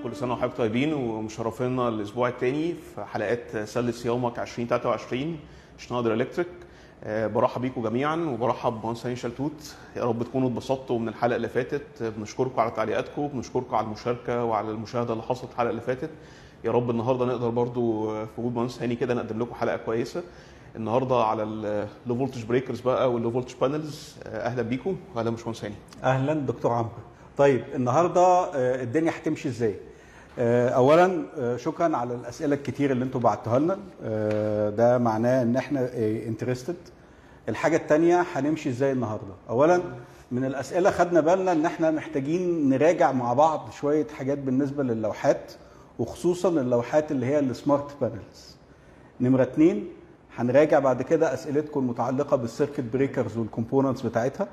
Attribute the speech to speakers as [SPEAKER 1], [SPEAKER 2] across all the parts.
[SPEAKER 1] كل سنه وحضرتك طيبين ومشرفينا الاسبوع الثاني في حلقات سله صيامك 2023 شنايدر الكتريك آه، برحب بيكم جميعا وبرحب بمهندس هاني شلتوت يا رب تكونوا اتبسطتوا من الحلقه اللي فاتت آه، بنشكركم على تعليقاتكم بنشكركم على المشاركه وعلى المشاهده اللي حصلت الحلقه اللي فاتت يا رب النهارده نقدر برضو آه، في وجود مهندس هاني كده نقدم لكم حلقه كويسه النهارده على اللو فولتج بريكرز بقى واللو فولتج بانلز اهلا بيكم واهلا باشمهندس هاني
[SPEAKER 2] اهلا دكتور عمرو طيب النهارده آه، الدنيا هتمشي ازاي آه، اولا آه، شكرا على الاسئله الكتير اللي انتم بعتوها لنا آه، ده معناه ان احنا انترستد الحاجه الثانيه هنمشي ازاي النهارده اولا من الاسئله خدنا بالنا ان احنا محتاجين نراجع مع بعض شويه حاجات بالنسبه للوحات وخصوصا اللوحات اللي هي السمارت بانلز نمره اتنين هنراجع بعد كده اسئلتكم المتعلقه بالسيركت بريكرز والكومبوننتس بتاعتها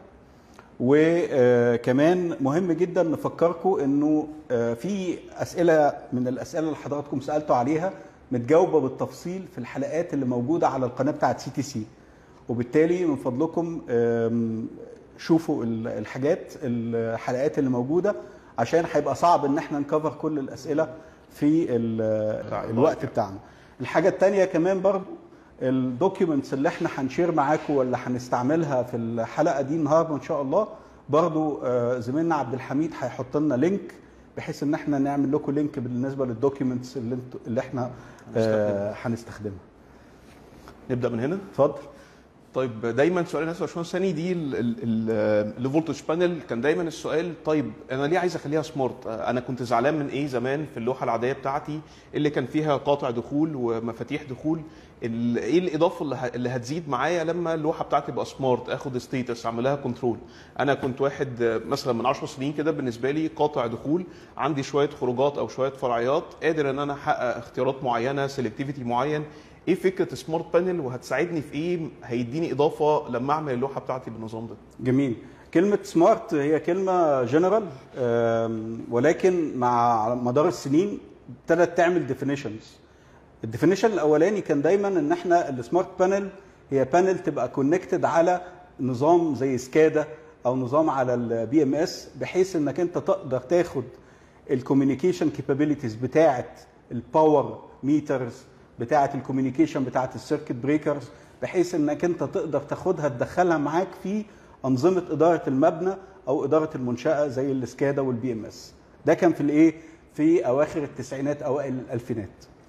[SPEAKER 2] وكمان مهم جدا نفكركم انه آه، في اسئله من الاسئله اللي حضراتكم سالتوا عليها متجاوبه بالتفصيل في الحلقات اللي موجوده على القناه بتاعت سي تي سي وبالتالي من فضلكم آم، شوفوا ال- الحاجات الحلقات اللي موجوده عشان هيبقى صعب ان احنا نكفر كل الاسئله في ال-
[SPEAKER 1] بتاع
[SPEAKER 2] الوقت بتاعنا الحاجه الثانيه كمان برضو الدوكيومنتس اللي احنا هنشير معاكم ولا هنستعملها في الحلقه دي النهارده ان شاء الله برضو آه، زميلنا عبد الحميد هيحط لنا لينك بحيث ان احنا نعمل لكم لينك بالنسبه للدوكيومنتس اللي انتوا اللي احنا آه، هنستخدمها
[SPEAKER 1] نبدا من هنا
[SPEAKER 2] اتفضل
[SPEAKER 1] طيب دايما سؤال الناس يا باشمهندس ثاني دي الفولتج بانل كان دايما السؤال طيب انا ليه عايز اخليها سمارت انا كنت زعلان من ايه زمان في اللوحه العاديه بتاعتي اللي كان فيها قاطع دخول ومفاتيح دخول ال- ايه الاضافه اللي ه- اللي هتزيد معايا لما اللوحه بتاعتي تبقى سمارت اخد ستيتس اعمل لها كنترول انا كنت واحد آه، مثلا من 10 سنين كده بالنسبه لي قاطع دخول عندي شويه خروجات او شويه فرعيات قادر ان انا احقق اختيارات معينه سيلكتيفيتي معين ايه فكره سمارت بانل وهتساعدني في ايه هيديني اضافه لما اعمل اللوحه بتاعتي بالنظام ده
[SPEAKER 2] جميل كلمة سمارت هي كلمة جنرال ولكن مع على مدار السنين ابتدت تعمل ديفينيشنز الديفينيشن الاولاني كان دايما ان احنا السمارت بانل هي بانل تبقى كونكتد على نظام زي سكادا او نظام على البي ام اس بحيث انك انت تقدر تاخد الكوميونيكيشن كابابيلتيز بتاعه الباور ميترز بتاعه الكوميونيكيشن بتاعه السيركت بريكرز بحيث انك انت تقدر تاخدها تدخلها معاك في انظمه اداره المبنى او اداره المنشاه زي السكادا والبي ام اس ده كان في الايه في اواخر التسعينات اوائل الالفينات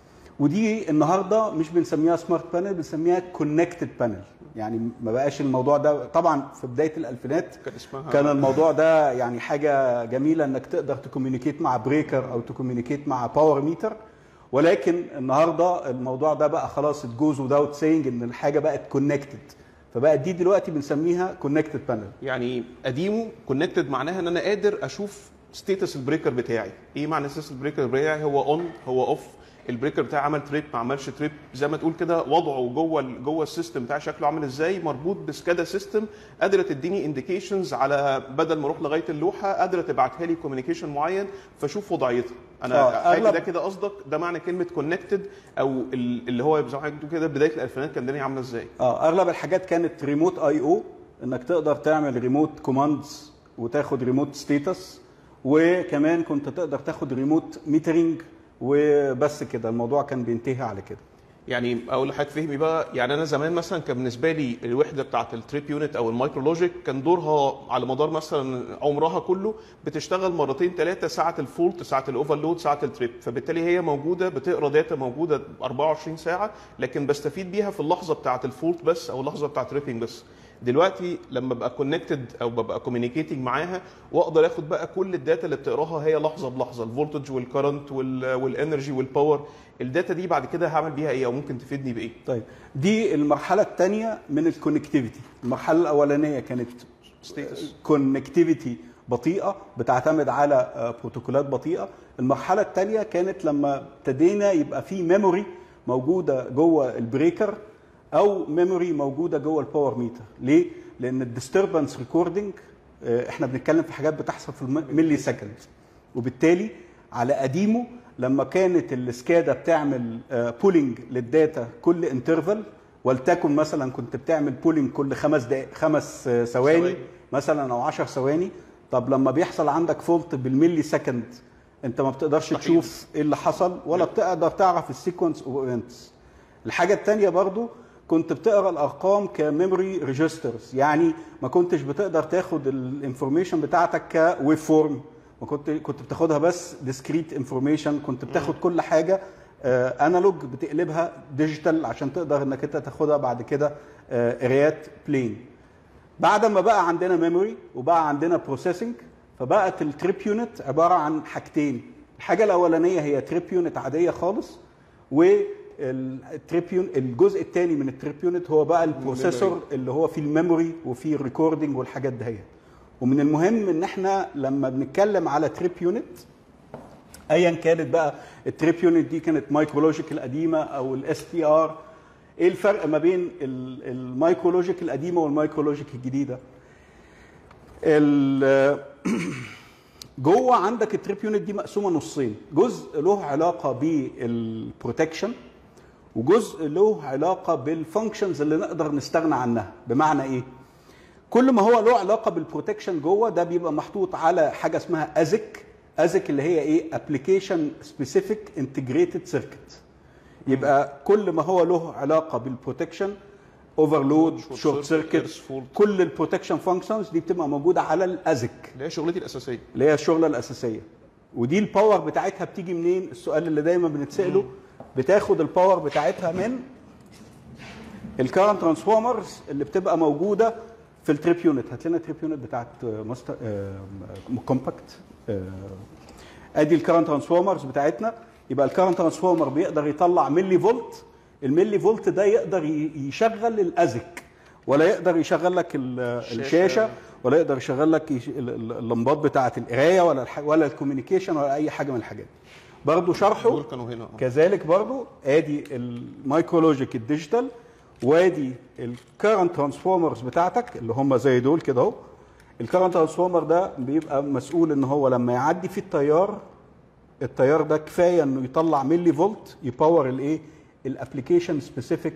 [SPEAKER 2] ودي النهارده مش بنسميها سمارت بانل بنسميها كونكتد بانل يعني ما بقاش الموضوع ده طبعا في بدايه الالفينات
[SPEAKER 1] كان اسمها
[SPEAKER 2] كان الموضوع ده يعني حاجه جميله انك تقدر تكوميونيكيت مع بريكر او تكوميونيكيت مع باور ميتر ولكن النهارده الموضوع ده بقى خلاص ات جوز without سينج ان الحاجه بقت كونكتد فبقت دي دلوقتي بنسميها كونكتد بانل
[SPEAKER 1] يعني قديمه كونكتد معناها ان انا قادر اشوف ستيتس البريكر بتاعي ايه معنى ستيتس البريكر بتاعي هو اون هو اوف البريكر بتاعي عمل تريب ما عملش تريب زي ما تقول كده وضعه جوه ال- جوه السيستم بتاعي شكله عامل ازاي مربوط بسكادا سيستم قادره تديني انديكيشنز على بدل ما اروح لغايه اللوحه قادره تبعتها لي كوميونيكيشن معين فاشوف وضعيتها انا
[SPEAKER 2] آه،
[SPEAKER 1] حاجه
[SPEAKER 2] أغلب-
[SPEAKER 1] ده كده قصدك ده معنى كلمه كونكتد او ال- اللي هو زي ما حضرتك بتقول كده بدايه الالفينات كان الدنيا عامله ازاي
[SPEAKER 2] اه اغلب الحاجات كانت ريموت اي او انك تقدر تعمل ريموت كوماندز وتاخد ريموت ستيتس وكمان كنت تقدر تاخد ريموت ميترنج وبس كده الموضوع كان بينتهي على كده
[SPEAKER 1] يعني اقول لحضرتك فهمي بقى يعني انا زمان مثلا كان بالنسبه لي الوحده بتاعه التريب يونت او المايكرو لوجيك كان دورها على مدار مثلا عمرها كله بتشتغل مرتين ثلاثه ساعه الفولت ساعه الاوفرلود ساعه التريب فبالتالي هي موجوده بتقرا داتا موجوده 24 ساعه لكن بستفيد بيها في اللحظه بتاعه الفولت بس او اللحظه بتاعه التريبنج بس دلوقتي لما ببقى كونكتد او ببقى كوميونيكيتنج معاها واقدر اخد بقى كل الداتا اللي بتقراها هي لحظه بلحظه الفولتج والكرنت والانرجي والباور الداتا دي بعد كده هعمل بيها ايه او ممكن تفيدني بايه
[SPEAKER 2] طيب دي المرحله الثانيه من الكونكتيفيتي المرحله الاولانيه كانت
[SPEAKER 1] ستيتس
[SPEAKER 2] كونكتيفيتي بطيئه بتعتمد على آه، بروتوكولات بطيئه المرحله الثانيه كانت لما ابتدينا يبقى في ميموري موجوده جوه البريكر او ميموري موجوده جوه الباور ميتر ليه لان الديستربنس ريكوردنج احنا بنتكلم في حاجات بتحصل في الملي سكند وبالتالي على قديمه لما كانت السكادا بتعمل بولينج للداتا كل انترفال ولتكن مثلا كنت بتعمل بولينج كل خمس دقائق خمس آه، ثواني
[SPEAKER 1] ثواني.
[SPEAKER 2] مثلا او 10 ثواني طب لما بيحصل عندك فولت بالملي سكند انت ما بتقدرش
[SPEAKER 1] مستحيل.
[SPEAKER 2] تشوف ايه اللي حصل ولا بتقدر تعرف السيكونس اوف ايفنتس الحاجه الثانيه برضو كنت بتقرا الارقام كميموري ريجسترز يعني ما كنتش بتقدر تاخد الانفورميشن بتاعتك كويف فورم ما كنت كنت بتاخدها بس ديسكريت انفورميشن كنت بتاخد كل حاجه انالوج بتقلبها ديجيتال عشان تقدر انك انت تاخدها بعد كده آه، قرايات بلين بعد ما بقى عندنا ميموري وبقى عندنا بروسيسنج فبقت التريب يونت عباره عن حاجتين الحاجه الاولانيه هي تريب يونت عاديه خالص والتريب يونت الجزء الثاني من التريب يونت هو بقى البروسيسور اللي هو فيه الميموري وفيه الريكوردنج والحاجات دهيت ومن المهم ان احنا لما بنتكلم على تريب يونت ايا كانت بقى التريب يونت دي كانت مايكرولوجيك القديمه او الاس تي ار ايه الفرق ما بين ال- المايكرولوجيك القديمه والمايكرولوجيك الجديده ال- جوه عندك التريب يونت دي مقسومه نصين جزء له علاقه بالبروتكشن وجزء له علاقه بالفانكشنز اللي نقدر نستغنى عنها بمعنى ايه كل ما هو له علاقه بالبروتكشن جوه ده بيبقى محطوط على حاجه اسمها ازك ازك اللي هي ايه ابلكيشن سبيسيفيك انتجريتد سيركت يبقى كل ما هو له علاقه بالبروتكشن اوفرلود
[SPEAKER 1] Short
[SPEAKER 2] شورت
[SPEAKER 1] circuit,
[SPEAKER 2] سيركت
[SPEAKER 1] curse fault.
[SPEAKER 2] كل البروتكشن فانكشنز دي بتبقى موجوده على الازك
[SPEAKER 1] اللي هي شغلتي الاساسيه
[SPEAKER 2] اللي هي الشغله الاساسيه ودي الباور بتاعتها بتيجي منين السؤال اللي دايما بنتساله بتاخد الباور بتاعتها من الكارنت ترانسفورمرز اللي بتبقى موجوده في التريب يونت هات لنا التريب يونت بتاعت ماستر كومباكت ادي الكارنت ترانسفورمرز بتاعتنا يبقى الكارنت ترانسفورمر بيقدر يطلع ملي فولت الملي فولت ده يقدر ي- يشغل الازك ولا يقدر يشغل لك ال- الشاشه ولا يقدر يشغل لك يش- ال- ال- اللمبات بتاعه القرايه ولا الح... ولا الكوميونيكيشن ولا اي حاجه من الحاجات برضو شرحه
[SPEAKER 1] دول كانوا هنا آه.
[SPEAKER 2] كذلك برضو ادي المايكرولوجيك الديجيتال وادي الكارنت ترانسفورمرز بتاعتك اللي هم زي دول كده اهو الكارنت ترانسفورمر ده بيبقى مسؤول ان هو لما يعدي فيه التيار التيار ده كفايه انه يطلع ملي فولت يباور الايه الابلكيشن سبيسيفيك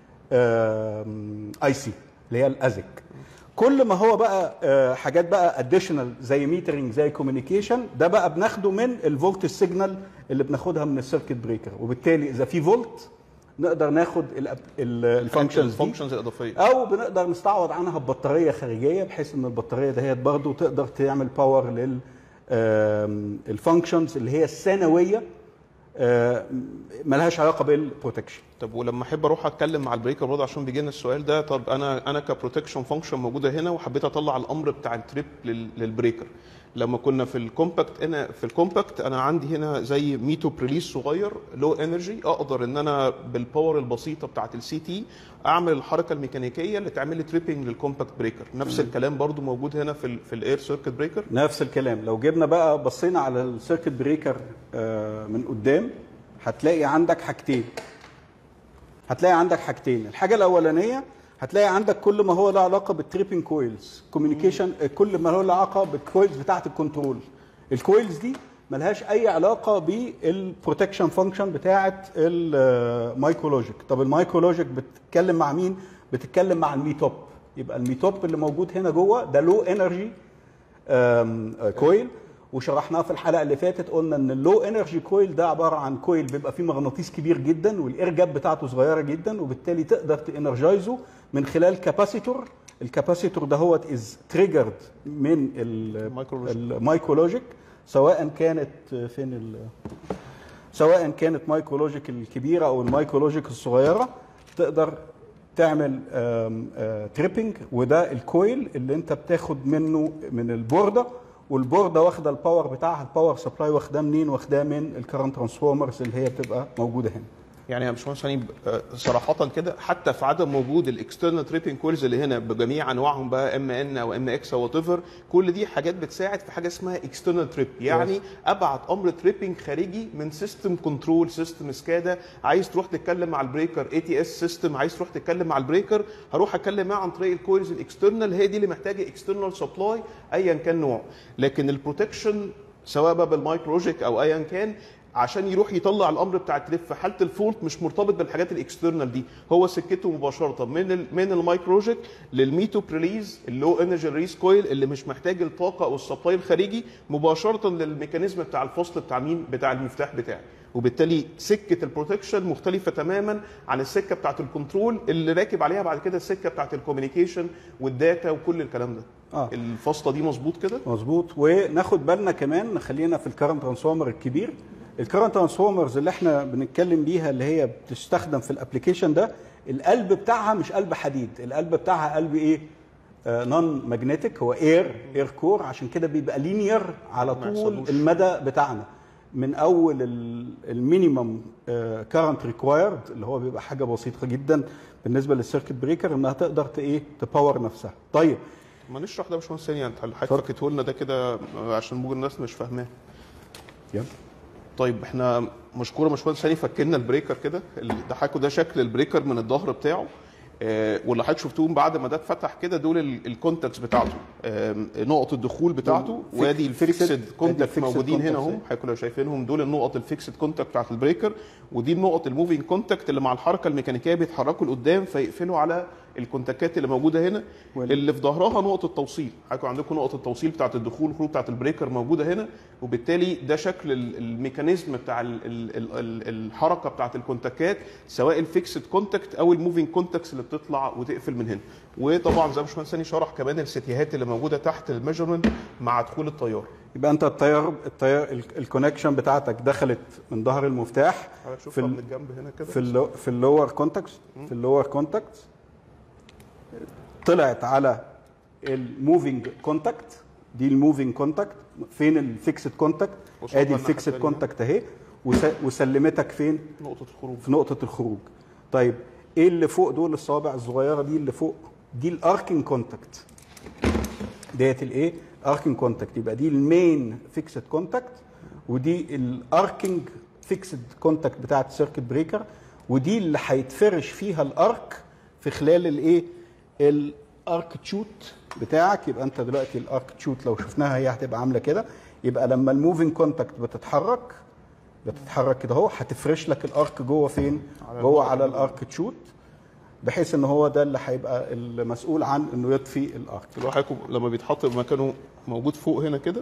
[SPEAKER 2] اي سي اللي هي الازك كل ما هو بقى آه، حاجات بقى اديشنال زي ميترنج زي كوميونيكيشن ده بقى بناخده من الفولت سيجنال اللي بناخدها من السيركت بريكر وبالتالي اذا في فولت نقدر ناخد الفانكشنز دي
[SPEAKER 1] الفانكشنز الاضافيه
[SPEAKER 2] او بنقدر نستعوض عنها ببطاريه خارجيه بحيث ان البطاريه دهيت برضه تقدر تعمل باور لل الفانكشنز اللي هي الثانويه آه، ملهاش علاقه بالبروتكشن
[SPEAKER 1] طب ولما احب اروح اتكلم مع البريكر برضه عشان بيجي لنا السؤال ده طب انا انا كبروتكشن فانكشن موجوده هنا وحبيت اطلع الامر بتاع التريب لل- للبريكر لما كنا في الكومباكت انا في الكومباكت انا عندي هنا زي ميتو بريليس صغير لو انرجي اقدر ان انا بالباور البسيطه بتاعه السي تي اعمل الحركه الميكانيكيه اللي تعمل لي تريبنج للكومباكت بريكر نفس الكلام برضو موجود هنا في ال في الاير سيركت بريكر
[SPEAKER 2] نفس الكلام لو جبنا بقى بصينا على السيركت بريكر آه، من قدام هتلاقي عندك حاجتين هتلاقي عندك حاجتين الحاجه الاولانيه هتلاقي عندك كل ما هو له علاقه بالتريبنج كويلز كوميونيكيشن كل ما هو له علاقه بالكويلز بتاعه الكنترول الكويلز دي ملهاش اي علاقه بالبروتكشن فانكشن بتاعه المايكرولوجيك طب المايكرولوجيك بتتكلم مع مين بتتكلم مع الميتوب يبقى الميتوب اللي موجود هنا جوه ده لو انرجي كويل وشرحناه في الحلقه اللي فاتت قلنا ان اللو انرجي كويل ده عباره عن كويل بيبقى فيه مغناطيس كبير جدا والاير جاب بتاعته صغيره جدا وبالتالي تقدر تانرجايزه من خلال كاباسيتور الكاباسيتور ده هو از تريجرد من
[SPEAKER 1] الميكرولوجيك.
[SPEAKER 2] المايكرولوجيك سواء كانت فين ال سواء كانت مايكرولوجيك الكبيره او المايكرولوجيك الصغيره تقدر تعمل تريبنج وده الكويل اللي انت بتاخد منه من البورده والبورده واخده الباور بتاعها الباور سبلاي واخداه منين واخداه من الكرنت ترانسفورمرز اللي هي بتبقى موجوده هنا
[SPEAKER 1] يعني يا باشمهندس هنيب آه، صراحة كده حتى في عدم وجود الاكسترنال تريبنج كويلز اللي هنا بجميع انواعهم بقى ام ان او ام اكس او وات ايفر كل دي حاجات بتساعد في حاجه اسمها اكسترنال تريب يعني ابعت امر تريبنج خارجي من سيستم كنترول سيستم سكادا عايز تروح تتكلم مع البريكر اي تي اس سيستم عايز تروح تتكلم مع البريكر هروح اتكلم معاه عن طريق الكويلز الاكسترنال هي دي اللي محتاجه اكسترنال سبلاي ايا كان نوعه لكن البروتكشن سواء بقى بالمايكروجيك او ايا كان عشان يروح يطلع الامر بتاع التليف في حاله الفولت مش مرتبط بالحاجات الاكسترنال دي هو سكته مباشره من ال من المايكروجيك للميتو بريليز اللو انرجي ريليز كويل اللي مش محتاج الطاقه او السبلاي الخارجي مباشره للميكانيزم بتاع الفصل بتاع مين بتاع المفتاح بتاعي وبالتالي سكه البروتكشن مختلفه تماما عن السكه بتاعت الكنترول اللي راكب عليها بعد كده السكه بتاعت الكوميونيكيشن والداتا وكل الكلام ده
[SPEAKER 2] آه.
[SPEAKER 1] الفاصله دي مظبوط كده
[SPEAKER 2] مظبوط وناخد بالنا كمان نخلينا في الكرنت ترانسفورمر الكبير الكرنت ترانسفورمرز اللي احنا بنتكلم بيها اللي هي بتستخدم في الابلكيشن ده القلب بتاعها مش قلب حديد القلب بتاعها قلب ايه نون ماجنتيك هو اير اير كور عشان كده بيبقى لينير على
[SPEAKER 1] ما
[SPEAKER 2] طول
[SPEAKER 1] يحصلوش.
[SPEAKER 2] المدى بتاعنا من اول المينيمم كارنت ريكوايرد اللي هو بيبقى حاجه بسيطه جدا بالنسبه للسيركت بريكر انها تقدر ت- ايه تباور نفسها طيب
[SPEAKER 1] ما نشرح ده يا باشمهندس ثانيه انت حضرتك
[SPEAKER 2] اتفضل.
[SPEAKER 1] فكته لنا ده كده عشان ممكن الناس مش فاهماه
[SPEAKER 2] يلا
[SPEAKER 1] طيب احنا مشكوره يا باشمهندس ثاني فكنا البريكر كده ال- ده حضرتك ده شكل البريكر من الظهر بتاعه آه، واللي حضرتك شفتوهم بعد ما ده اتفتح كده دول ال- الكونتاكتس بتاعته آم، نقط الدخول بتاعته
[SPEAKER 2] فيك-
[SPEAKER 1] وادي
[SPEAKER 2] فيكسد-
[SPEAKER 1] الفيكسد
[SPEAKER 2] ادي
[SPEAKER 1] كونتاكت
[SPEAKER 2] الفيكسد
[SPEAKER 1] موجودين هنا
[SPEAKER 2] كونتاكتس
[SPEAKER 1] اهم
[SPEAKER 2] اهي.
[SPEAKER 1] حضرتك لو شايفينهم دول النقط الفيكسد كونتاكت بتاعت البريكر ودي النقط الموفينج كونتاكت اللي مع الحركه الميكانيكيه بيتحركوا لقدام فيقفلوا على الكونتاكات اللي موجوده هنا
[SPEAKER 2] وال-
[SPEAKER 1] اللي في ظهرها نقطه توصيل حضرتك عندكم نقطه التوصيل بتاعت الدخول والخروج بتاعت البريكر موجوده هنا وبالتالي ده شكل ال- الميكانيزم بتاع ال ال ال ال الحركه بتاعت الكونتاكات سواء الفيكسد كونتاكت او الموفينج كونتاكتس اللي بتطلع وتقفل من هنا وطبعا زي ما باشمهندس ثاني شرح كمان الستيهات اللي موجوده تحت الميجرمنت مع دخول التيار
[SPEAKER 2] يبقى انت التيار التيار الكونكشن بتاعتك دخلت من ظهر المفتاح
[SPEAKER 1] حضرتك
[SPEAKER 2] في
[SPEAKER 1] شوفها
[SPEAKER 2] ال-
[SPEAKER 1] من الجنب هنا كده
[SPEAKER 2] في اللو في اللور كونتاكت في اللور كونتاكت طلعت على الموفينج كونتاكت دي الموفينج كونتاكت فين الفيكسد كونتاكت
[SPEAKER 1] وصلنا
[SPEAKER 2] ادي
[SPEAKER 1] الناحية
[SPEAKER 2] الفيكسد
[SPEAKER 1] التانية.
[SPEAKER 2] كونتاكت اهي وس- وسلمتك فين
[SPEAKER 1] نقطه الخروج
[SPEAKER 2] في نقطة الخروج طيب ايه اللي فوق دول الصوابع الصغيرة دي اللي فوق دي الاركينج كونتاكت ديت الايه اركينج كونتاكت يبقى دي المين فيكسد كونتاكت ودي الاركينج فيكسد كونتاكت بتاعت السيركت بريكر ودي اللي هيتفرش فيها الارك في خلال الايه الارك تشوت بتاعك يبقى انت دلوقتي الارك تشوت لو شفناها هي هتبقى عامله كده يبقى لما الموفينج كونتاكت بتتحرك بتتحرك كده اهو هتفرش لك الارك جوه فين؟
[SPEAKER 1] على
[SPEAKER 2] جوه
[SPEAKER 1] البعد
[SPEAKER 2] على
[SPEAKER 1] اللي-
[SPEAKER 2] الارك تشوت بحيث ان هو ده اللي هيبقى المسؤول عن انه يطفي الارك
[SPEAKER 1] اللي هو حضرتك لما بيتحط مكانه موجود فوق هنا كده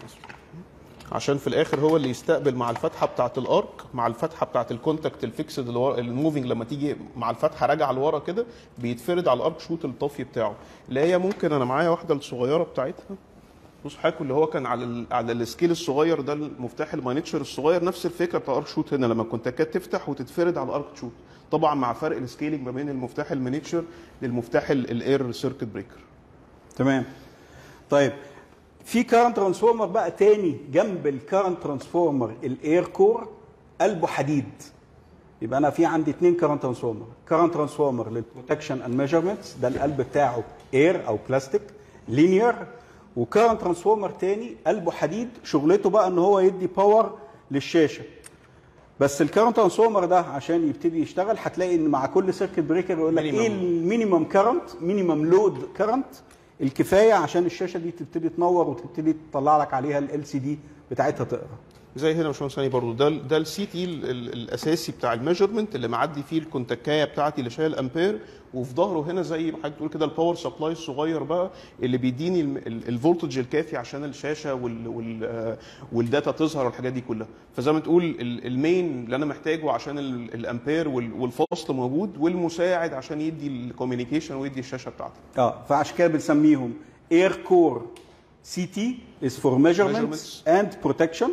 [SPEAKER 1] عشان في الاخر هو اللي يستقبل مع الفتحه بتاعه الارك مع الفتحه بتاعه الكونتاكت الفيكسد اللي ورا الموفينج لما تيجي مع الفتحه راجعه لورا كده بيتفرد على الارك شوت الطافي بتاعه اللي هي ممكن انا معايا واحده الصغيره بتاعتها بص حضرتك اللي هو كان على ال على السكيل الصغير ده المفتاح المانيتشر الصغير نفس الفكره بتاع الارك شوت هنا لما الكونتاكات تفتح وتتفرد على الارك شوت طبعا مع فرق السكيلينج ما بين المفتاح المانيتشر للمفتاح ال- الاير سيركت بريكر
[SPEAKER 2] تمام طيب في كارنت ترانسفورمر بقى تاني جنب الكارنت ترانسفورمر الاير كور قلبه حديد يبقى انا في عندي اثنين كارنت ترانسفورمر كارنت ترانسفورمر للبروتكشن اند ميجرمنتس ده القلب بتاعه اير او بلاستيك لينير وكارنت ترانسفورمر تاني قلبه حديد شغلته بقى ان هو يدي باور للشاشه بس الكارنت ترانسفورمر ده عشان يبتدي يشتغل هتلاقي ان مع كل سيركت بريكر يقول لك
[SPEAKER 1] Minimum.
[SPEAKER 2] ايه المينيمم كارنت مينيمم لود كارنت الكفايه عشان الشاشه دي تبتدي تنور وتبتدي تطلع لك عليها ال سي دي بتاعتها تقرا
[SPEAKER 1] زي هنا يا باشمهندس ثاني برضه ده ال- ده السي تي ال- ال- الاساسي بتاع الميجرمنت اللي معدي فيه الكونتاكايه بتاعتي اللي شايل امبير وفي ظهره هنا زي ما حضرتك بتقول كده الباور سبلاي الصغير بقى اللي بيديني الم- ال- الفولتج الكافي عشان الشاشه وال وال آه، والداتا تظهر والحاجات دي كلها فزي ما تقول ال- المين اللي انا محتاجه عشان ال- الامبير وال- والفصل موجود والمساعد عشان يدي الكوميونيكيشن ويدي الشاشه بتاعتي
[SPEAKER 2] اه فعشان كده بنسميهم اير كور سي تي از فور ميجرمنتس
[SPEAKER 1] Measurements.
[SPEAKER 2] اند بروتكشن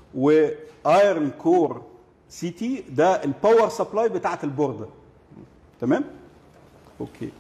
[SPEAKER 2] وايرن كور سي تي ده الباور سبلاي بتاعت البورده تمام اوكي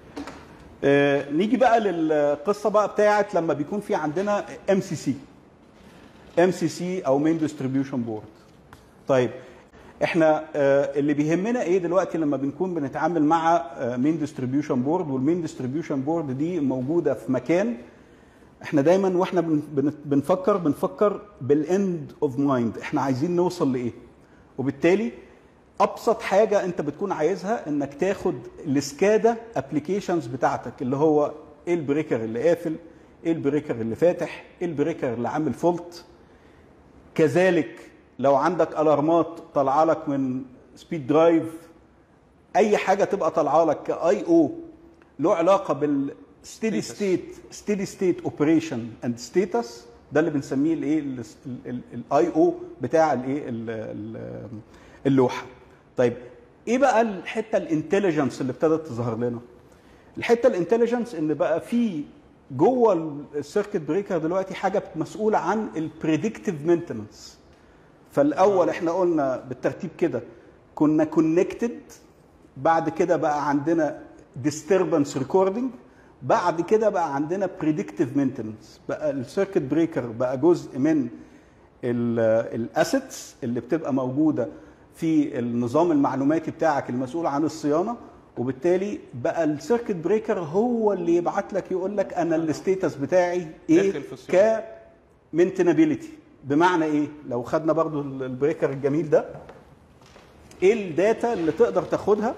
[SPEAKER 2] آه نيجي بقى للقصه بقى بتاعت لما بيكون في عندنا ام سي سي ام سي سي او مين ديستريبيوشن بورد طيب احنا آه، اللي بيهمنا ايه دلوقتي لما بنكون بنتعامل مع مين ديستريبيوشن بورد والمين ديستريبيوشن بورد دي موجوده في مكان احنا دايما واحنا بن- بن- بنفكر بنفكر بالاند اوف مايند احنا عايزين نوصل لايه وبالتالي ابسط حاجه انت بتكون عايزها انك تاخد السكادا ابلكيشنز بتاعتك اللي هو ايه البريكر اللي قافل ايه البريكر اللي فاتح ايه البريكر اللي عامل فولت كذلك لو عندك الارمات طالعه لك من سبيد درايف اي حاجه تبقى طالعه لك كاي او له علاقه بالستيدي
[SPEAKER 1] Status.
[SPEAKER 2] ستيت ستيدي ستيت اوبريشن اند ستيتس ده اللي بنسميه الايه الاي او بتاع الايه ال- ال- اللوحه طيب ايه بقى الحته الانتليجنس اللي ابتدت تظهر لنا الحته الانتليجنس ان بقى في جوه السيركت بريكر دلوقتي حاجه مسؤوله عن البريدكتيف مينتننس فالاول احنا قلنا بالترتيب كده كنا كونكتد بعد كده بقى عندنا disturbance ريكوردنج بعد كده بقى عندنا بريدكتيف مينتننس بقى السيركت بريكر بقى جزء من الاسيتس اللي بتبقى موجوده في النظام المعلوماتي بتاعك المسؤول عن الصيانه وبالتالي بقى السيركت بريكر هو اللي يبعت لك يقول لك انا الستيتس بتاعي ايه
[SPEAKER 1] داخل في الصيانة.
[SPEAKER 2] كمينتنابيلتي بمعنى ايه لو خدنا برضو البريكر الجميل ده ايه الداتا اللي تقدر تاخدها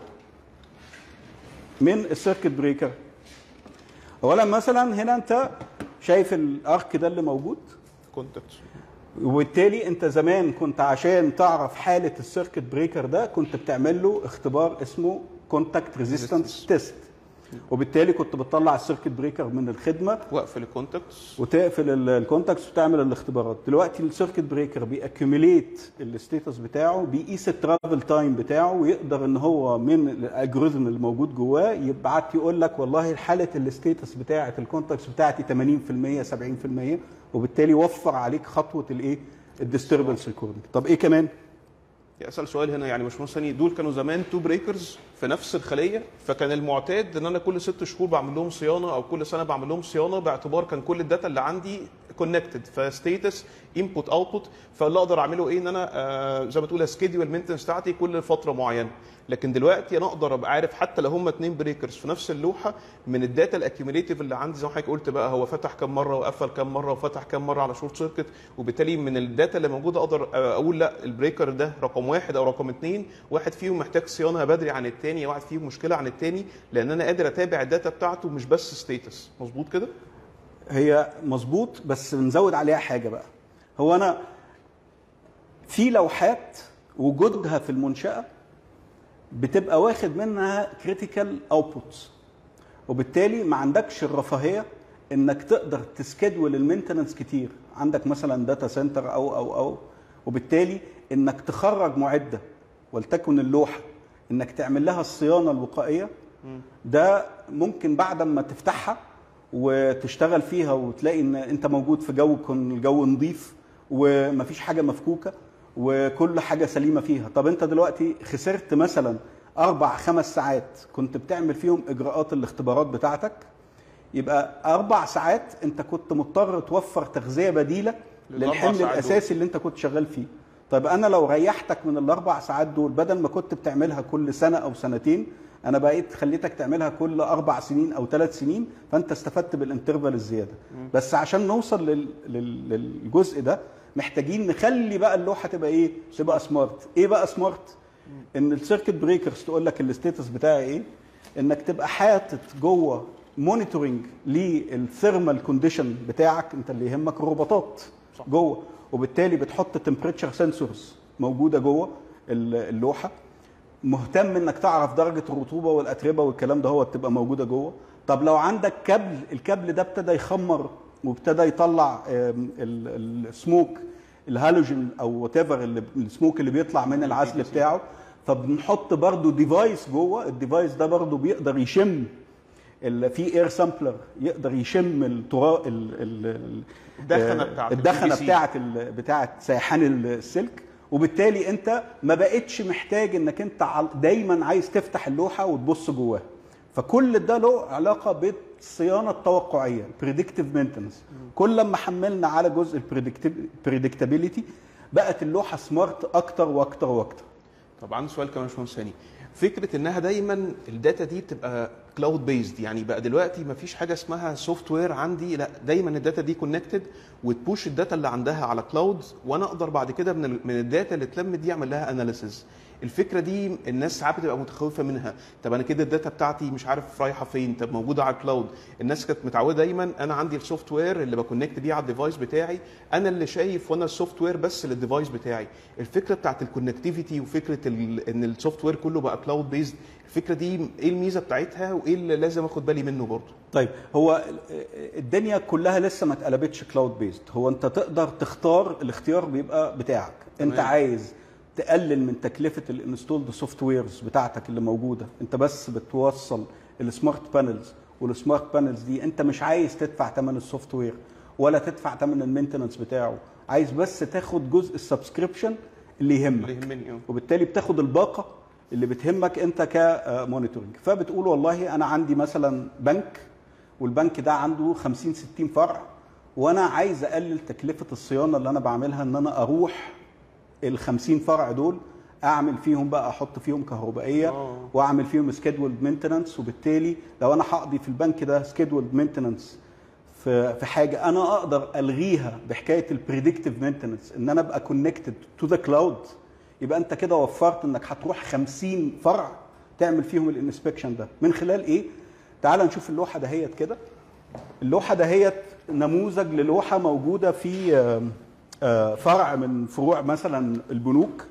[SPEAKER 2] من السيركت بريكر اولا مثلا هنا انت شايف الارك ده اللي موجود
[SPEAKER 1] كونتاكت
[SPEAKER 2] وبالتالي انت زمان كنت عشان تعرف حاله السيركت بريكر ده كنت بتعمل له اختبار اسمه كونتاكت ريزيستنس تيست وبالتالي كنت بتطلع السيركت بريكر من الخدمه
[SPEAKER 1] واقفل الكونتاكتس
[SPEAKER 2] وتقفل ال- الكونتاكتس وتعمل الاختبارات دلوقتي السيركت بريكر بيأكيوميليت الستيتس بتاعه بيقيس الترافل تايم بتاعه ويقدر ان هو من الالجوريزم اللي موجود جواه يبعت يقول لك والله حاله الستيتس بتاعه الكونتاكتس بتاعتي 80% 70% وبالتالي وفر عليك خطوه الايه الديستربنس ريكوردنج طب ايه كمان
[SPEAKER 1] اسال سؤال هنا يعني مش ثاني دول كانوا زمان تو بريكرز في نفس الخليه فكان المعتاد ان انا كل ست شهور بعمل لهم صيانه او كل سنه بعمل لهم صيانه باعتبار كان كل الداتا اللي عندي كونكتد فستيتس انبوت اوتبوت فاللي اقدر اعمله ايه ان انا آه زي ما تقول اسكيدول المينتنس بتاعتي كل فتره معينه لكن دلوقتي انا اقدر ابقى عارف حتى لو هم اتنين بريكرز في نفس اللوحه من الداتا الاكيوميليتيف اللي عندي زي ما حضرتك قلت بقى هو فتح كام مره وقفل كام مره وفتح كام مره على شورت سيركت وبالتالي من الداتا اللي موجوده اقدر اقول لا البريكر ده رقم واحد او رقم اثنين واحد فيهم محتاج صيانه بدري عن الثاني واحد فيهم مشكله عن الثاني لان انا قادر اتابع الداتا بتاعته مش بس ستيتس مظبوط كده؟
[SPEAKER 2] هي مظبوط بس بنزود عليها حاجه بقى هو انا في لوحات وجودها في المنشاه بتبقى واخد منها كريتيكال اوتبوتس وبالتالي ما عندكش الرفاهيه انك تقدر تسكدول المينتننس كتير عندك مثلا داتا سنتر او او او وبالتالي انك تخرج معده ولتكن اللوحه انك تعمل لها الصيانه الوقائيه ده ممكن بعد ما تفتحها وتشتغل فيها وتلاقي ان انت موجود في جو يكون الجو نظيف ومفيش حاجه مفكوكه وكل حاجه سليمه فيها طب انت دلوقتي خسرت مثلا اربع خمس ساعات كنت بتعمل فيهم اجراءات الاختبارات بتاعتك يبقى اربع ساعات انت كنت مضطر توفر تغذيه بديله
[SPEAKER 1] للأربع
[SPEAKER 2] للحمل
[SPEAKER 1] ساعات دول.
[SPEAKER 2] الاساسي اللي انت كنت شغال فيه طيب انا لو ريحتك من الاربع ساعات دول بدل ما كنت بتعملها كل سنه او سنتين انا بقيت خليتك تعملها كل اربع سنين او ثلاث سنين فانت استفدت بالانترفال الزياده بس عشان نوصل لل... لل... للجزء ده محتاجين نخلي بقى اللوحه تبقى ايه تبقى سمارت ايه بقى سمارت ان السيركت بريكرز تقول لك الستيتس بتاعي ايه انك تبقى حاطط جوه مونيتورنج للثيرمال كونديشن بتاعك انت اللي يهمك الروبوتات
[SPEAKER 1] صح.
[SPEAKER 2] جوه وبالتالي بتحط تمبريتشر سنسورز موجوده جوه ال- اللوحه مهتم انك تعرف درجه الرطوبه والاتربه والكلام ده هو تبقى موجوده جوه طب لو عندك كابل الكابل ده ابتدى يخمر وابتدى يطلع آم، ال- السموك الهالوجين او وات ايفر السموك اللي بيطلع من العزل بتاعه فبنحط برضو ديفايس جوه الديفايس ده برضو بيقدر يشم ال- في اير سامبلر يقدر يشم الترا ال- ال- ال-
[SPEAKER 1] الدخنة
[SPEAKER 2] آه،
[SPEAKER 1] بتاعت
[SPEAKER 2] الدخنه
[SPEAKER 1] ال PVC.
[SPEAKER 2] بتاعت ال- بتاعت سيحان السلك وبالتالي انت ما بقتش محتاج انك انت عل- دايما عايز تفتح اللوحه وتبص جواها فكل ده له علاقه بالصيانه التوقعيه بريدكتيف مينتنس كل ما حملنا على جزء البريدكتابيليتي بقت اللوحه سمارت اكتر واكتر واكتر
[SPEAKER 1] طب عندي سؤال كمان مش ثاني فكره انها دايما الداتا دي بتبقى كلاود بيزد يعني بقى دلوقتي ما فيش حاجه اسمها سوفت وير عندي لا دايما الداتا دي كونكتد وتبوش الداتا اللي عندها على كلاود وانا اقدر بعد كده من ال- من الداتا اللي اتلمت دي اعمل لها اناليسز الفكره دي الناس ساعات بتبقى متخوفه منها طب انا كده الداتا بتاعتي مش عارف رايحه فين طب موجوده على الكلاود الناس كانت متعوده دايما انا عندي السوفت وير اللي بكونكت بيه على الديفايس بتاعي انا اللي شايف وانا السوفت وير بس للديفايس بتاعي الفكره بتاعت الكونكتيفيتي وفكره ال- ان السوفت وير كله بقى كلاود بيزد الفكره دي ايه الميزه بتاعتها وايه اللي لازم اخد بالي منه برضه
[SPEAKER 2] طيب هو الدنيا كلها لسه ما اتقلبتش كلاود بيزد هو انت تقدر تختار الاختيار بيبقى بتاعك انت
[SPEAKER 1] تمام.
[SPEAKER 2] عايز تقلل من تكلفه الانستولد سوفت ويرز بتاعتك اللي موجوده انت بس بتوصل السمارت بانلز والسمارت بانلز دي انت مش عايز تدفع ثمن السوفت وير ولا تدفع ثمن المينتننس بتاعه عايز بس تاخد جزء السبسكريبشن اللي يهمك
[SPEAKER 1] اللي يهمني اه
[SPEAKER 2] وبالتالي بتاخد الباقه اللي بتهمك انت كمونيتورنج فبتقول والله انا عندي مثلا بنك والبنك ده عنده 50 60 فرع وانا عايز اقلل تكلفه الصيانه اللي انا بعملها ان انا اروح ال 50 فرع دول اعمل فيهم بقى احط فيهم كهربائيه
[SPEAKER 1] آه.
[SPEAKER 2] واعمل فيهم سكيدولد مينتننس وبالتالي لو انا هقضي في البنك ده سكيدولد مينتننس في في حاجه انا اقدر الغيها بحكايه البريدكتيف مينتننس ان انا ابقى كونكتد تو ذا كلاود يبقى انت كده وفرت انك هتروح 50 فرع تعمل فيهم الانسبكشن ده من خلال ايه؟ تعال نشوف اللوحه دهيت كده اللوحه دهيت نموذج للوحه موجوده في آم، آه، فرع من فروع مثلا البنوك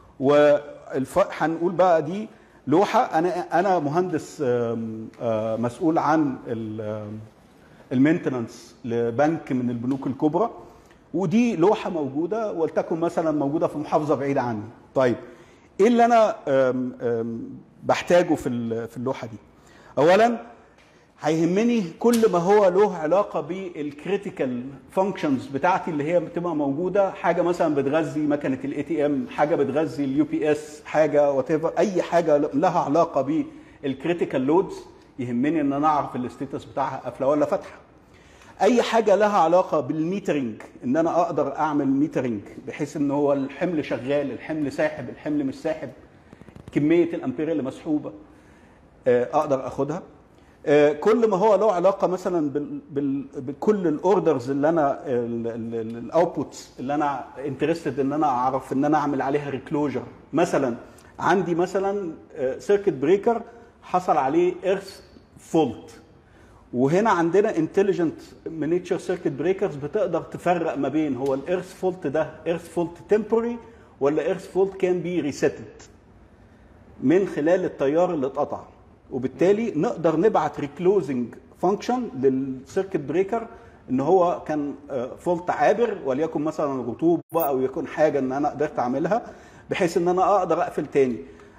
[SPEAKER 2] وهنقول بقى دي لوحه انا انا مهندس آم، آه، مسؤول عن ال- آم، المينتننس لبنك من البنوك الكبرى ودي لوحه موجوده ولتكن مثلا موجوده في محافظه بعيده عني طيب ايه اللي انا آم، آم، بحتاجه في ال- في اللوحه دي اولا هيهمني كل ما هو له علاقه بالكريتيكال فانكشنز بتاعتي اللي هي بتبقى موجوده حاجه مثلا بتغذي مكنه الاي تي ام حاجه بتغذي اليو بي اس حاجه وات اي حاجه لها علاقه بالكريتيكال لودز يهمني ان انا اعرف الاستيتس بتاعها قافله ولا فاتحه اي حاجه لها علاقه بالميترنج ان انا اقدر اعمل ميترنج بحيث ان هو الحمل شغال الحمل ساحب الحمل مش ساحب كميه الامبير اللي مسحوبه آه، اقدر اخدها آه، كل ما هو له علاقه مثلا بال- بال- بكل الاوردرز اللي انا الاوتبوتس اللي انا انترستد ان انا اعرف ان انا اعمل عليها ريكلوجر مثلا عندي مثلا سيركت بريكر حصل عليه ايرث فولت وهنا عندنا انتليجنت مينيتشر سيركت بريكرز بتقدر تفرق ما بين هو الايرث فولت ده ايرث فولت تمبوري ولا ايرث فولت كان بي ريسيتد من خلال التيار اللي اتقطع وبالتالي نقدر نبعت ريكلوزنج فانكشن للسيركت بريكر ان هو كان فولت عابر وليكن مثلا رطوبه او يكون حاجه ان انا قدرت اعملها بحيث ان انا اقدر اقفل تاني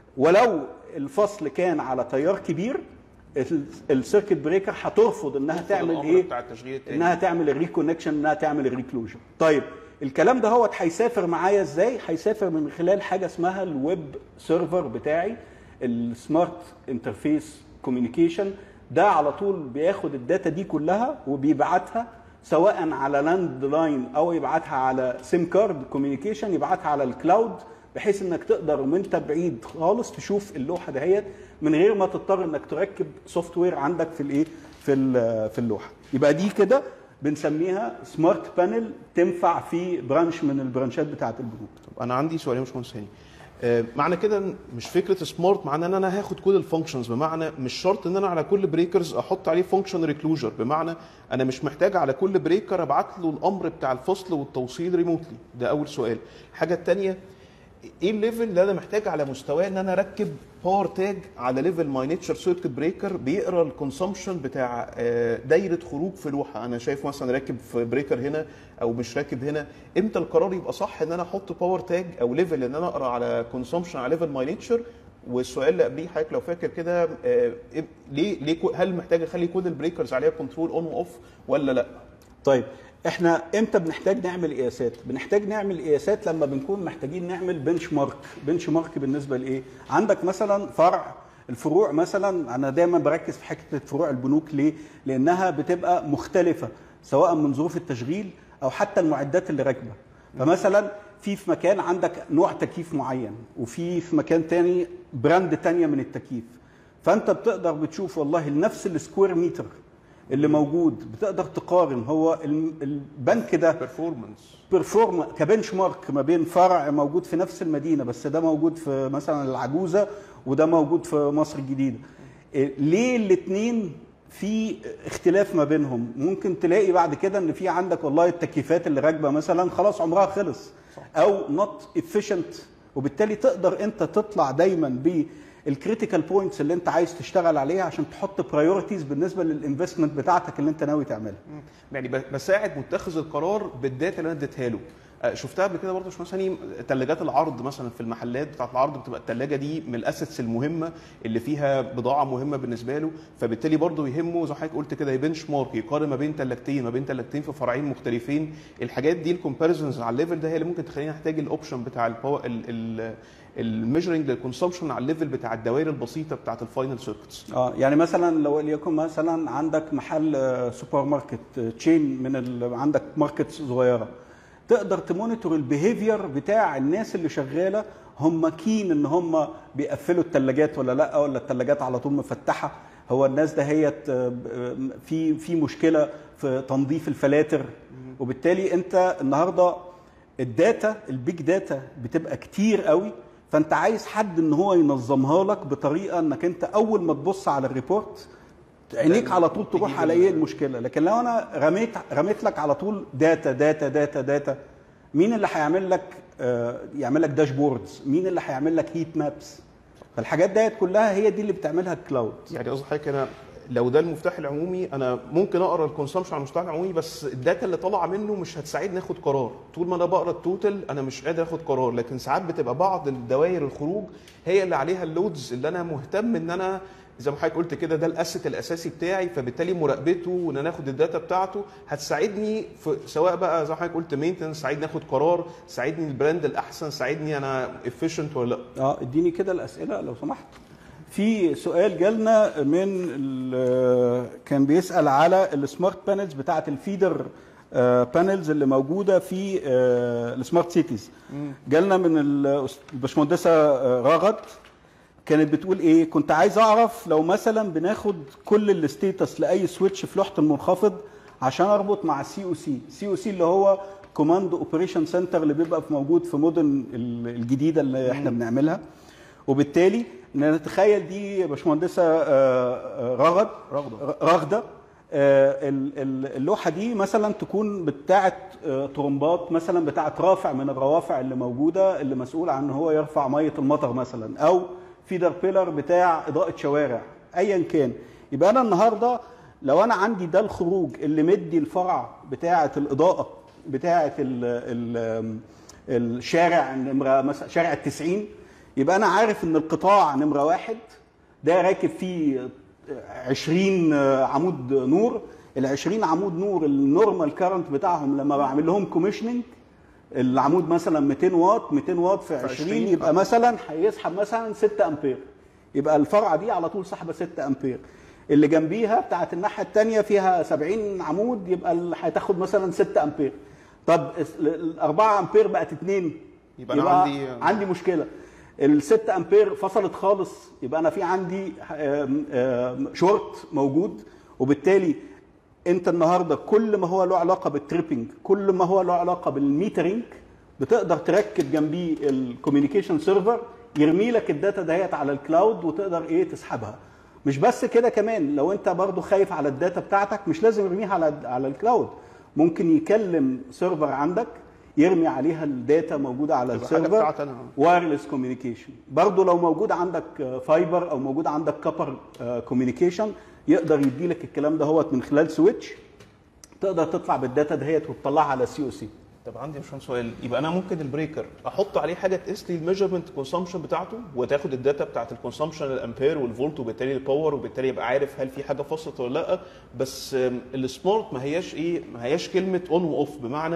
[SPEAKER 2] ولو الفصل كان على تيار كبير ال- السيركت بريكر هترفض انها تعمل
[SPEAKER 1] الأمر
[SPEAKER 2] ايه
[SPEAKER 1] بتاع التشغيل التاني.
[SPEAKER 2] انها تعمل الريكونكشن انها تعمل الريكلوجن طيب الكلام ده هو هيسافر معايا ازاي هيسافر من خلال حاجه اسمها الويب سيرفر بتاعي السمارت انترفيس كوميونيكيشن ده على طول بياخد الداتا دي كلها وبيبعتها سواء على لاند لاين او يبعتها على سيم كارد كوميونيكيشن يبعتها على الكلاود بحيث انك تقدر وانت بعيد خالص تشوف اللوحه دهيت من غير ما تضطر انك تركب سوفت وير عندك في الايه في ال- في اللوحه يبقى دي كده بنسميها سمارت بانل تنفع في برانش من البرانشات بتاعه البنوك
[SPEAKER 1] طب انا عندي سؤالين مش مهندس هاني آه، معنى كده إن مش فكره سمارت معنى ان انا هاخد كل الفانكشنز بمعنى مش شرط ان انا على كل بريكرز احط عليه فانكشن ريكلوجر بمعنى انا مش محتاج على كل بريكر ابعت له الامر بتاع الفصل والتوصيل ريموتلي ده اول سؤال الحاجه الثانيه ايه الليفل اللي انا محتاج على مستواه ان انا اركب باور تاج على ليفل ماي نيتشر سيركت بريكر بيقرا الكونسومشن بتاع آه، دايره خروج في لوحه انا شايف مثلا راكب في بريكر هنا او مش راكب هنا امتى القرار يبقى صح ان انا احط باور تاج او ليفل ان انا اقرا على كونسومشن على ليفل ماي نيتشر والسؤال اللي قبليه حضرتك لو فاكر كده آه، إيه- ليه ليه كو- هل محتاج اخلي كل البريكرز عليها كنترول اون واوف ولا لا؟
[SPEAKER 2] طيب احنا امتى بنحتاج نعمل قياسات بنحتاج نعمل قياسات لما بنكون محتاجين نعمل بنش مارك بنش مارك بالنسبه لايه عندك مثلا فرع الفروع مثلا انا دايما بركز في حته فروع البنوك ليه لانها بتبقى مختلفه سواء من ظروف التشغيل او حتى المعدات اللي راكبه فمثلا في في مكان عندك نوع تكييف معين وفي في مكان تاني براند تانية من التكييف فانت بتقدر بتشوف والله نفس السكوير متر اللي موجود بتقدر تقارن هو الم- البنك ده
[SPEAKER 1] بيرفورمانس
[SPEAKER 2] بيرفورم كبنش مارك ما بين فرع موجود في نفس المدينه بس ده موجود في مثلا العجوزه وده موجود في مصر الجديده إيه، ليه الاثنين في اختلاف ما بينهم ممكن تلاقي بعد كده ان في عندك والله التكييفات اللي راكبه مثلا خلاص عمرها خلص او نوت efficient وبالتالي تقدر انت تطلع دايما بالكريتيكال بوينتس اللي انت عايز تشتغل عليها عشان تحط برايورتيز بالنسبه للانفستمنت بتاعتك اللي انت ناوي تعملها
[SPEAKER 1] يعني ب- بساعد متخذ القرار بالداتا اللي انا اديتها له آه، شفتها قبل كده برضه مش مثلا ثلاجات العرض مثلا في المحلات بتاعت العرض بتبقى الثلاجه دي من الاسيتس المهمه اللي فيها بضاعه مهمه بالنسبه له فبالتالي برضه يهمه زي ما حضرتك قلت كده يبنش مارك يقارن ما بين ثلاجتين ما بين ثلاجتين في فرعين مختلفين الحاجات دي الكومباريزونز على الليفل ده هي اللي ممكن تخليني احتاج الاوبشن بتاع الباور الميجرنج للكونسومشن على الليفل بتاع الدوائر البسيطه بتاعت الفاينل سيركتس
[SPEAKER 2] اه يعني مثلا لو ليكن مثلا عندك محل آه، سوبر ماركت آه، تشين من ال... عندك ماركت صغيره تقدر تمونيتور البيهيفير بتاع الناس اللي شغاله هم كين ان هم بيقفلوا الثلاجات ولا لا ولا الثلاجات على طول مفتحه هو الناس دهيت آه، ب- في في مشكله في تنظيف الفلاتر وبالتالي انت النهارده الداتا البيج داتا بتبقى كتير قوي فانت عايز حد ان هو ينظمها لك بطريقه انك انت اول ما تبص على الريبورت عينيك على طول تروح
[SPEAKER 1] تجيب
[SPEAKER 2] على
[SPEAKER 1] ال-
[SPEAKER 2] ايه المشكله لكن لو انا رميت رميت لك على طول داتا داتا داتا داتا مين اللي هيعمل لك آه، يعمل لك داشبوردز مين اللي هيعمل لك هيت مابس فالحاجات ديت كلها هي دي اللي بتعملها الكلاود
[SPEAKER 1] يعني قصدي حضرتك انا لو ده المفتاح العمومي انا ممكن اقرا الكونسومشن على المفتاح العمومي بس الداتا اللي طالعه منه مش هتساعدني اخد قرار طول ما انا بقرا التوتال انا مش قادر اخد قرار لكن ساعات بتبقى بعض الدوائر الخروج هي اللي عليها اللودز اللي انا مهتم ان انا زي ما حضرتك قلت كده ده الاسيت الاساسي بتاعي فبالتالي مراقبته وان انا اخد الداتا بتاعته هتساعدني في سواء بقى زي ما حضرتك قلت مينتنس ساعدني اخد قرار ساعدني البراند الاحسن ساعدني انا افيشنت ولا لا
[SPEAKER 2] اه اديني كده الاسئله لو سمحت في سؤال جالنا من ال- كان بيسال على السمارت بانلز بتاعه الفيدر بانلز اللي موجوده في آه، السمارت سيتيز جالنا من ال- الباشمهندسه آه، راغد كانت بتقول ايه كنت عايز اعرف لو مثلا بناخد كل الستيتس لاي سويتش في لوحه المنخفض عشان اربط مع السي او سي سي او سي اللي هو كوماند اوبريشن سنتر اللي بيبقى في موجود في مدن ال- الجديده اللي احنا بنعملها وبالتالي نتخيل دي باشمهندسه آه، آه، رغد
[SPEAKER 1] رغدة.
[SPEAKER 2] رغده آه، ال- ال- اللوحه دي مثلا تكون بتاعه آه، طرمبات مثلا بتاعه رافع من الروافع اللي موجوده اللي مسؤول عن ان هو يرفع ميه المطر مثلا او فيدر بيلر بتاع اضاءه شوارع ايا كان يبقى انا النهارده لو انا عندي ده الخروج اللي مدي الفرع بتاعه الاضاءه بتاعه ال ال الشارع نمره مثلا شارع التسعين يبقى انا عارف ان القطاع نمره واحد ده راكب فيه 20 عمود نور ال 20 عمود نور النورمال كارنت بتاعهم لما بعمل لهم كوميشننج العمود مثلا 200 واط 200 واط في 20
[SPEAKER 1] 20
[SPEAKER 2] يبقى مثلا هيسحب مثلا 6 امبير يبقى الفرعه دي على طول سحبه 6 امبير اللي جنبيها بتاعت الناحيه الثانيه فيها 70 عمود يبقى ال- هتاخد مثلا 6 امبير طب ال 4 امبير بقت 2
[SPEAKER 1] يبقى أنا عندي-
[SPEAKER 2] عندي مشكله ال 6 امبير فصلت خالص يبقى انا في عندي آم، آم، شورت موجود وبالتالي انت النهارده كل ما هو له علاقه بالتريبنج كل ما هو له علاقه بالميترنج بتقدر تركب جنبيه الكوميونيكيشن سيرفر يرمي لك الداتا دهيت على الكلاود وتقدر ايه تسحبها مش بس كده كمان لو انت برضو خايف على الداتا بتاعتك مش لازم يرميها على على الكلاود ممكن يكلم سيرفر عندك يرمي عليها الداتا موجوده على
[SPEAKER 1] تبقى حاجة
[SPEAKER 2] السيرفر
[SPEAKER 1] بتاعت أنا.
[SPEAKER 2] وايرلس كوميونيكيشن برضه لو موجود عندك فايبر او موجود عندك كبر كوميونيكيشن يقدر يدي لك الكلام ده هو من خلال سويتش تقدر تطلع بالداتا دهيت وتطلعها على سي او سي
[SPEAKER 1] طب عندي مش سؤال يبقى انا ممكن البريكر احط عليه حاجه تقيس لي الميجرمنت كونسامشن بتاعته وتاخد الداتا بتاعت الكونسامشن الامبير والفولت وبالتالي الباور وبالتالي يبقى عارف هل في حاجه فصلت ولا لا بس آم، السمارت ما هياش ايه ما هياش كلمه اون واوف بمعنى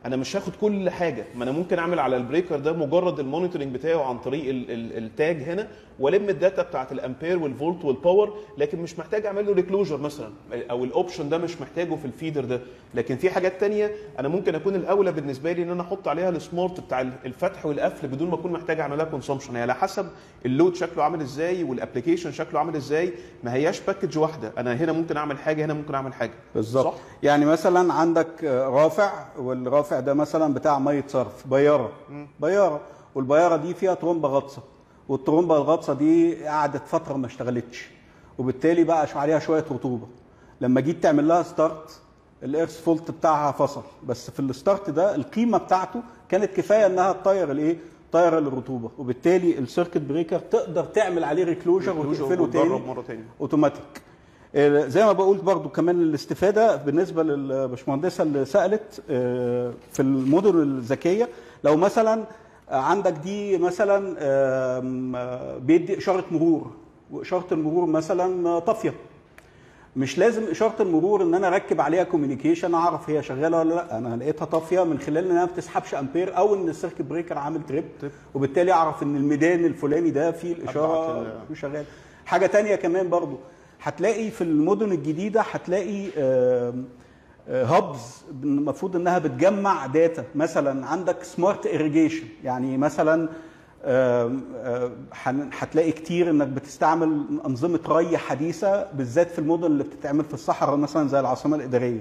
[SPEAKER 1] انا مش هاخد كل حاجه ما انا ممكن اعمل على البريكر ده مجرد المونيتورنج بتاعه عن طريق ال ال التاج هنا والم الداتا بتاعت الامبير والفولت والباور لكن مش محتاج اعمل له ريكلوجر مثلا او الاوبشن ده مش محتاجه في الفيدر ده لكن في حاجات تانية انا ممكن اكون الاولى بالنسبه لي ان انا احط عليها السمارت بتاع الفتح والقفل بدون ما اكون محتاج اعمل لها كونسومشن يعني على حسب اللود شكله عامل ازاي والابلكيشن شكله عامل ازاي ما هياش باكج واحده انا هنا ممكن اعمل حاجه هنا ممكن اعمل حاجه
[SPEAKER 2] بالظبط
[SPEAKER 1] صح؟
[SPEAKER 2] يعني مثلا عندك آه، رافع والرافع ده مثلا بتاع ميه صرف بياره بياره والبياره دي فيها ترومبه غطسه والترومبه الغطسه دي قعدت فتره ما اشتغلتش وبالتالي بقى عليها شويه رطوبه لما جيت تعمل لها ستارت الايرث فولت بتاعها فصل بس في الستارت ده القيمه بتاعته كانت كفايه انها تطير الايه طايره الرطوبه وبالتالي السيركت بريكر تقدر تعمل عليه ريكلوجر وتقفله تاني
[SPEAKER 1] وتجرب مره تاني
[SPEAKER 2] اوتوماتيك آه، زي ما بقول برضو كمان الاستفاده بالنسبه للبشمهندسه اللي سالت آه، في المدن الذكيه لو مثلا آه، عندك دي مثلا آم، آه، بيدي اشاره مرور واشاره المرور مثلا آه، طافيه مش لازم اشاره المرور ان انا اركب عليها كوميونيكيشن اعرف هي شغاله ولا لا انا لقيتها طافيه من خلال انها ما بتسحبش امبير او ان السيركت بريكر عامل تريب وبالتالي اعرف ان الميدان الفلاني ده فيه الاشاره
[SPEAKER 1] أبعت ال-
[SPEAKER 2] مش شغال حاجه تانية كمان برضو هتلاقي في المدن الجديده هتلاقي آم، آه، هابز المفروض انها بتجمع داتا مثلا عندك سمارت irrigation يعني مثلا آم، آه، هن- هتلاقي كتير انك بتستعمل انظمه ري حديثه بالذات في المدن اللي بتتعمل في الصحراء مثلا زي العاصمه الاداريه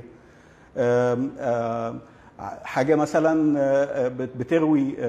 [SPEAKER 2] آم، آم، حاجه مثلا آه، آه، بت- بتروي آم،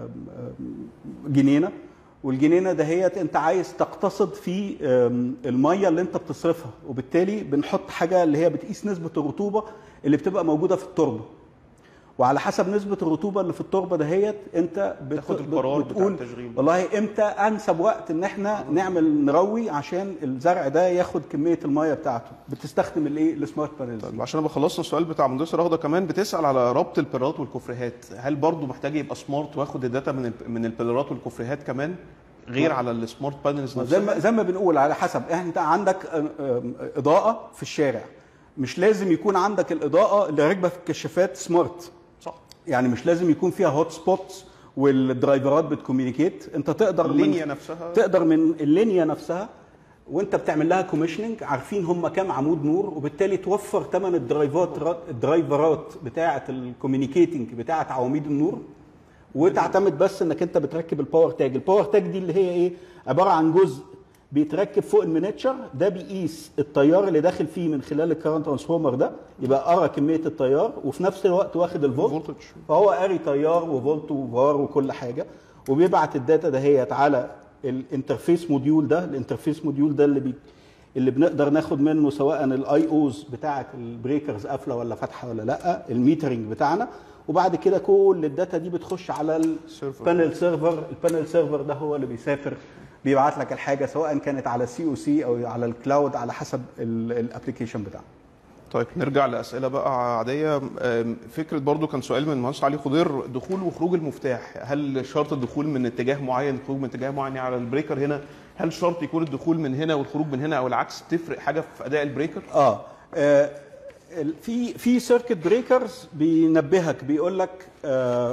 [SPEAKER 2] آم، جنينه والجنينه دهيت انت عايز تقتصد في آم، الميه اللي انت بتصرفها وبالتالي بنحط حاجه اللي هي بتقيس نسبه الرطوبه اللي بتبقى موجوده في التربه وعلى حسب نسبه الرطوبه اللي في التربه دهيت انت بت-
[SPEAKER 1] تاخد
[SPEAKER 2] بت-
[SPEAKER 1] القرار بتاع
[SPEAKER 2] بتقول
[SPEAKER 1] التشغيل.
[SPEAKER 2] والله امتى انسب وقت ان احنا نعمل نروي عشان الزرع ده ياخد كميه الميه بتاعته بتستخدم الايه السمارت بانلز
[SPEAKER 1] طيب عشان ابقى خلصنا السؤال بتاع مهندسه رغده كمان بتسال على ربط البيرات والكفريهات هل برضو محتاج يبقى سمارت واخد الداتا من ال- من البيرات والكفريهات كمان غير على السمارت بانلز
[SPEAKER 2] زي ما زي ما بنقول على حسب انت عندك آه، آه، اضاءه في الشارع مش لازم يكون عندك الاضاءه اللي راكبه في الكشافات سمارت
[SPEAKER 1] صح
[SPEAKER 2] يعني مش لازم يكون فيها هوت سبوتس والدرايفرات بتكوميونيكيت انت تقدر من-
[SPEAKER 1] اللينيا نفسها
[SPEAKER 2] تقدر من اللينيا نفسها وانت بتعمل لها كوميشننج عارفين هم كام عمود نور وبالتالي توفر ثمن الدرايفات الدرايفرات بتاعه الكوميونيكيتنج بتاعه عواميد النور وتعتمد بس انك انت بتركب الباور تاج الباور تاج دي اللي هي ايه عباره عن جزء بيتركب فوق المينيتشر ده بيقيس التيار اللي داخل فيه من خلال الكرنت ترانسفورمر ده يبقى قرا كميه التيار وفي نفس الوقت واخد الفولت
[SPEAKER 1] فولتج
[SPEAKER 2] فهو قاري تيار وفولت وفار وكل حاجه وبيبعت الداتا دهيت على الانترفيس موديول ده الانترفيس موديول ده اللي بي اللي بنقدر ناخد منه سواء الاي اوز بتاعه البريكرز قافله ولا فاتحه ولا لا الميترنج بتاعنا وبعد كده كل الداتا دي بتخش على
[SPEAKER 1] سيرفر.
[SPEAKER 2] البانل سيرفر البانل سيرفر ده هو اللي بيسافر بيبعت لك الحاجه سواء كانت على سي او سي او على الكلاود على حسب الابلكيشن بتاعنا
[SPEAKER 1] طيب نرجع لاسئله بقى عاديه أم، فكره برضو كان سؤال من المهندس علي خضير دخول وخروج المفتاح هل شرط الدخول من اتجاه معين الخروج من اتجاه معين يعني على البريكر هنا هل شرط يكون الدخول من هنا والخروج من هنا او العكس تفرق حاجه في اداء البريكر
[SPEAKER 2] اه آه، ال- في في سيركت بريكرز بينبهك بيقول لك آه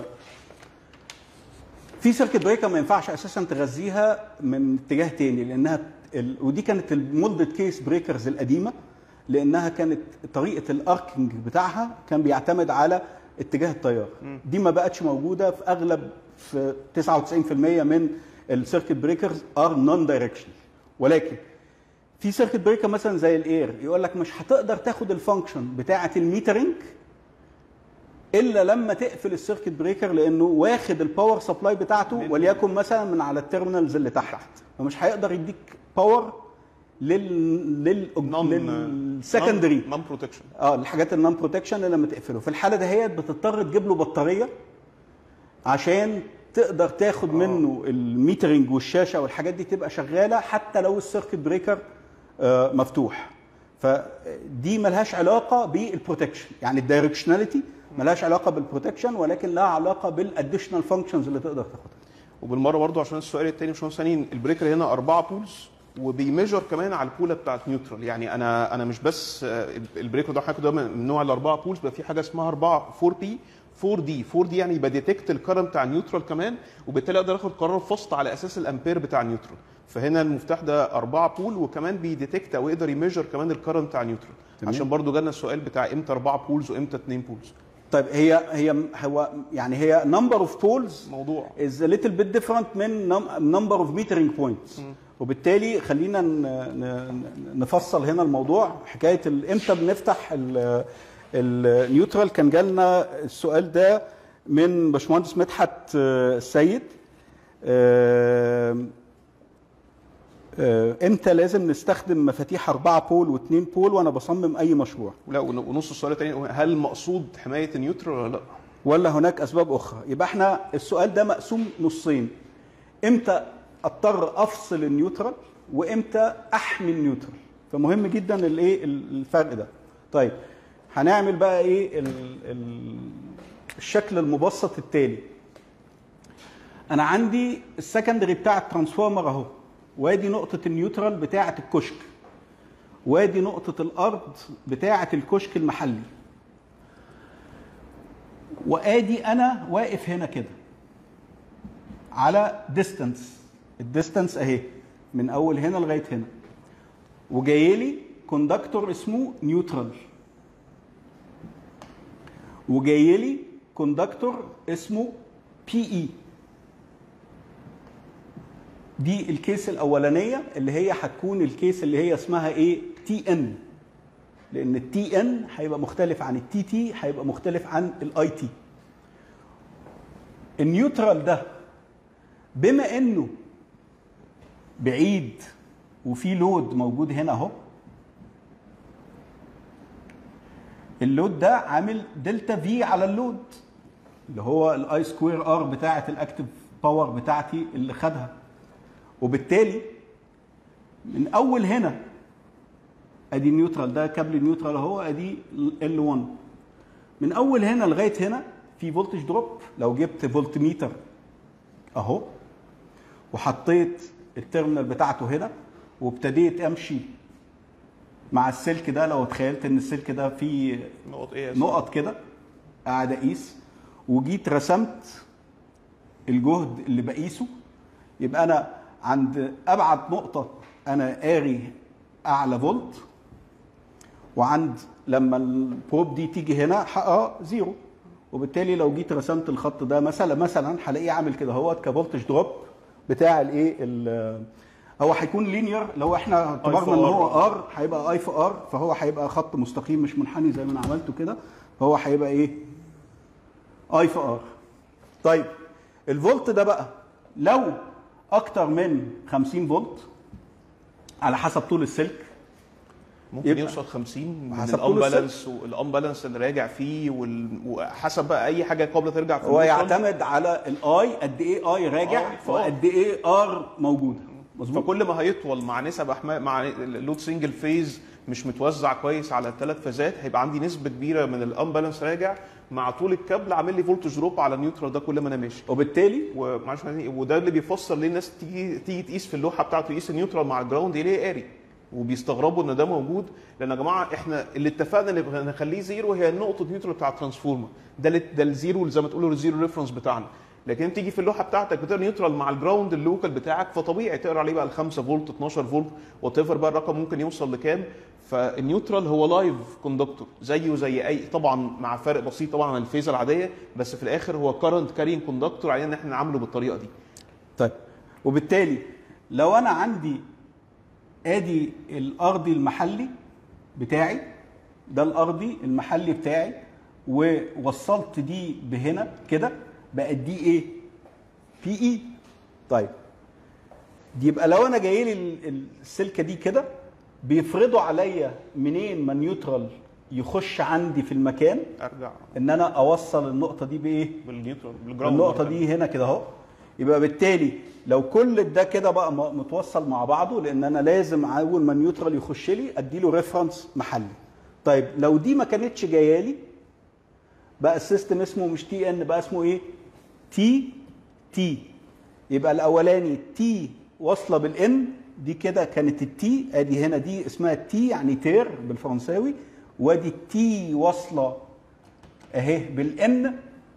[SPEAKER 2] في سيركت بريكر ما ينفعش اساسا تغذيها من اتجاه تاني لانها ال ودي كانت المولدد كيس بريكرز القديمه لانها كانت طريقه الاركنج بتاعها كان بيعتمد على اتجاه التيار دي ما بقتش موجوده في اغلب في 99% من السيركت بريكرز ار نون دايركشنال ولكن في سيركت بريكر مثلا زي الاير يقول لك مش هتقدر تاخد الفانكشن بتاعه الميترنج الا لما تقفل السيركت بريكر لانه واخد الباور سبلاي بتاعته وليكن مثلا من على التيرمينالز اللي تحت فمش هيقدر يديك باور لل لل للسكندري
[SPEAKER 1] نون بروتكشن
[SPEAKER 2] اه الحاجات النون بروتكشن اللي لما تقفله في الحاله دهيت بتضطر تجيب له بطاريه عشان تقدر تاخد منه الميترنج والشاشه والحاجات دي تبقى شغاله حتى لو السيركت بريكر آه، مفتوح فدي ملهاش علاقه بالبروتكشن يعني الدايركشناليتي ملهاش علاقه بالبروتكشن ولكن لها علاقه بالاديشنال فانكشنز اللي تقدر تاخدها
[SPEAKER 1] وبالمره برضو عشان السؤال الثاني مش ثانيين البريكر هنا اربعه بولز وبيميجر كمان على البوله بتاعت نيوترال يعني انا انا مش بس آه، البريكر ده حضرتك ده من نوع الاربعه بولز بقى في حاجه اسمها اربعه 4 بي 4 دي 4 دي يعني بديتكت الكرنت بتاع النيوترال كمان وبالتالي اقدر اخد قرار فصل على اساس الامبير بتاع النيوترال فهنا المفتاح ده 4 بول وكمان بيديتكت او يقدر يميجر كمان الكرنت بتاع النيوترال
[SPEAKER 2] تمام.
[SPEAKER 1] عشان برضو جالنا السؤال بتاع امتى 4 بولز وامتى 2 بولز
[SPEAKER 2] طيب هي هي هو يعني هي نمبر اوف بولز
[SPEAKER 1] موضوع
[SPEAKER 2] is a little bit different من num- number of metering points وبالتالي خلينا ن- ن- نفصل هنا الموضوع حكايه ال- امتى بنفتح ال- النيوترال كان جالنا السؤال ده من باشمهندس مدحت آه، السيد آم، آه، امتى لازم نستخدم مفاتيح 4 بول و2 بول وانا بصمم اي مشروع
[SPEAKER 1] لا ون- ونص السؤال الثاني هل المقصود حمايه النيوترال ولا لا؟
[SPEAKER 2] ولا هناك اسباب اخرى يبقى احنا السؤال ده مقسوم نصين امتى اضطر افصل النيوترال وامتى احمي النيوترال فمهم جدا الايه الفرق ده طيب هنعمل بقى ايه ال- ال- الشكل المبسط التالي انا عندي السكندري بتاع الترانسفورمر اهو وادي نقطه النيوترال بتاعه الكشك وادي نقطه الارض بتاعه الكشك المحلي وادي انا واقف هنا كده على ديستانس الديستانس اهي من اول هنا لغايه هنا وجاي لي كوندكتور اسمه نيوترال وجاي لي كوندكتور اسمه بي اي دي الكيس الاولانيه اللي هي هتكون الكيس اللي هي اسمها ايه تي ان لان التي ان هيبقى مختلف عن التي تي هيبقى مختلف عن الاي تي النيوترال ده بما انه بعيد وفي لود موجود هنا اهو اللود ده عامل دلتا في على اللود اللي هو الاي سكوير ار بتاعه الاكتف باور بتاعتي اللي خدها وبالتالي من اول هنا ادي النيوترال ده كابل النيوترال اهو ادي ال 1 من اول هنا لغايه هنا في فولتج دروب لو جبت فولت ميتر اهو وحطيت التيرمينال بتاعته هنا وابتديت امشي مع السلك ده لو تخيلت ان السلك ده فيه
[SPEAKER 1] نقط ايه يا
[SPEAKER 2] نقط كده قاعد اقيس وجيت رسمت الجهد اللي بقيسه يبقى انا عند ابعد نقطه انا قاري اعلى فولت وعند لما البروب دي تيجي هنا حقها زيرو وبالتالي لو جيت رسمت الخط ده مثلا مثلا هلاقيه عامل كده اهوت كفولتج دروب بتاع الايه ال- هو هيكون لينير لو احنا اعتبرنا ان هو
[SPEAKER 1] R.
[SPEAKER 2] ار هيبقى اي في ار فهو هيبقى خط مستقيم مش منحني زي ما انا عملته كده فهو هيبقى ايه اي في ار طيب الفولت ده بقى لو اكتر من 50 فولت على حسب طول السلك
[SPEAKER 1] ممكن
[SPEAKER 2] يبقى
[SPEAKER 1] يوصل 50 من
[SPEAKER 2] حسب طول
[SPEAKER 1] الامبالانس والامبالانس اللي راجع فيه وال- وحسب بقى اي حاجه قابله ترجع في
[SPEAKER 2] هو
[SPEAKER 1] النيوترال.
[SPEAKER 2] يعتمد على الاي قد ايه اي راجع
[SPEAKER 1] آه،
[SPEAKER 2] وقد ايه ار موجوده مظبوط
[SPEAKER 1] فكل ما هيطول مع نسب احماء مع اللود سنجل فيز مش متوزع كويس على الثلاث فازات هيبقى عندي نسبه كبيره من الامبالانس راجع مع طول الكابل عامل لي فولتج دروب على النيوترال ده كل ما انا ماشي
[SPEAKER 2] وبالتالي
[SPEAKER 1] ومعلش يعني- وده اللي بيفسر ليه الناس تيجي تيجي تقيس في اللوحه بتاعته يقيس النيوترال مع الجراوند يلاقيه قاري وبيستغربوا ان ده موجود لان يا جماعه احنا اللي اتفقنا نبقى نخليه زيرو هي النقطه نيوترال بتاع الترانسفورمر ده اللي- ده الزيرو اللي زي ما تقولوا الزيرو ريفرنس بتاعنا لكن تيجي في اللوحه بتاعتك بتقرا نيوترال مع الجراوند اللوكال بتاعك فطبيعي تقرا عليه بقى ال 5 فولت 12 فولت وات ايفر بقى الرقم ممكن يوصل لكام فالنيوترال هو لايف كوندكتور زيه زي اي طبعا مع فرق بسيط طبعا عن الفيزا العاديه بس في الاخر هو كارنت كارين كوندكتور علينا ان احنا نعامله بالطريقه دي
[SPEAKER 2] طيب وبالتالي لو انا عندي ادي الارضي المحلي بتاعي ده الارضي المحلي بتاعي ووصلت دي بهنا كده بقت دي ايه بي اي طيب دي يبقى لو انا جاي لي ال- السلكه دي كده بيفرضوا عليا منين ما نيوترال يخش عندي في المكان
[SPEAKER 1] ارجع
[SPEAKER 2] ان انا اوصل النقطه دي بايه
[SPEAKER 1] بالنيوترال بالجراوند
[SPEAKER 2] النقطه
[SPEAKER 1] مرة
[SPEAKER 2] دي هنا كده اهو يبقى بالتالي لو كل ده كده بقى م- متوصل مع بعضه لان انا لازم اول ما النيوترال يخش لي ادي له ريفرنس محلي طيب لو دي ما كانتش جايه لي بقى السيستم اسمه مش تي ان بقى اسمه ايه تي تي يبقى الاولاني تي واصله بالان دي كده كانت التي ادي هنا دي اسمها تي يعني تير بالفرنساوي وادي التي واصله اهي بالان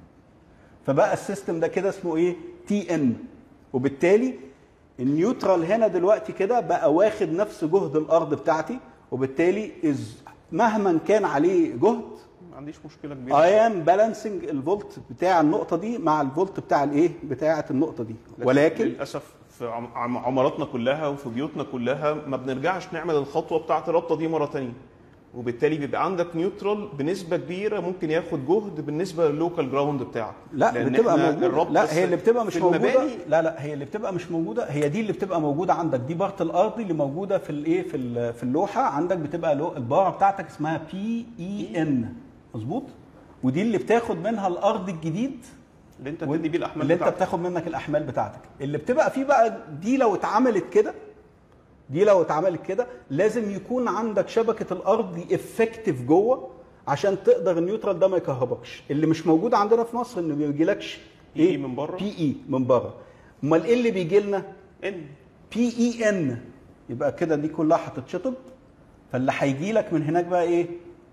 [SPEAKER 2] فبقى السيستم ده كده اسمه ايه تي ان وبالتالي النيوترال هنا دلوقتي كده بقى واخد نفس جهد الارض بتاعتي وبالتالي إز مهما كان عليه جهد
[SPEAKER 1] ما عنديش مشكله كبيره
[SPEAKER 2] اي ام بالانسنج الفولت بتاع النقطه دي مع الفولت بتاع الايه بتاعه النقطه دي ولكن
[SPEAKER 1] للاسف في عم- عم- عماراتنا كلها وفي بيوتنا كلها ما بنرجعش نعمل الخطوه بتاعه الرابطه دي مره تانية وبالتالي بيبقى عندك نيوترال بنسبه كبيره ممكن ياخد جهد بالنسبه للوكال جراوند بتاعك
[SPEAKER 2] لا
[SPEAKER 1] لأن
[SPEAKER 2] بتبقى
[SPEAKER 1] إحنا
[SPEAKER 2] موجوده
[SPEAKER 1] الربط
[SPEAKER 2] لا
[SPEAKER 1] بس
[SPEAKER 2] هي اللي بتبقى مش
[SPEAKER 1] في
[SPEAKER 2] موجوده
[SPEAKER 1] المباني
[SPEAKER 2] لا لا هي اللي بتبقى مش موجوده هي دي اللي بتبقى موجوده عندك دي بارت الارضي اللي موجوده في الايه في ال- في اللوحه عندك بتبقى لو- الباور بتاعتك اسمها بي اي ان مظبوط ودي اللي بتاخد منها الارض الجديد
[SPEAKER 1] اللي انت بتدي بيه الاحمال
[SPEAKER 2] اللي انت
[SPEAKER 1] بتاعتك.
[SPEAKER 2] بتاخد منك الاحمال بتاعتك اللي بتبقى فيه بقى دي لو اتعملت كده دي لو اتعملت كده لازم يكون عندك شبكه الارض دي افكتيف جوه عشان تقدر النيوترال ده ما يكهربكش اللي مش موجود عندنا في مصر ان ما بيجيلكش
[SPEAKER 1] PE من بره؟
[SPEAKER 2] بي اي من بره امال ايه اللي بيجي لنا
[SPEAKER 1] ان
[SPEAKER 2] بي اي ان يبقى كده دي كلها هتتشطب فاللي هيجي لك من هناك بقى ايه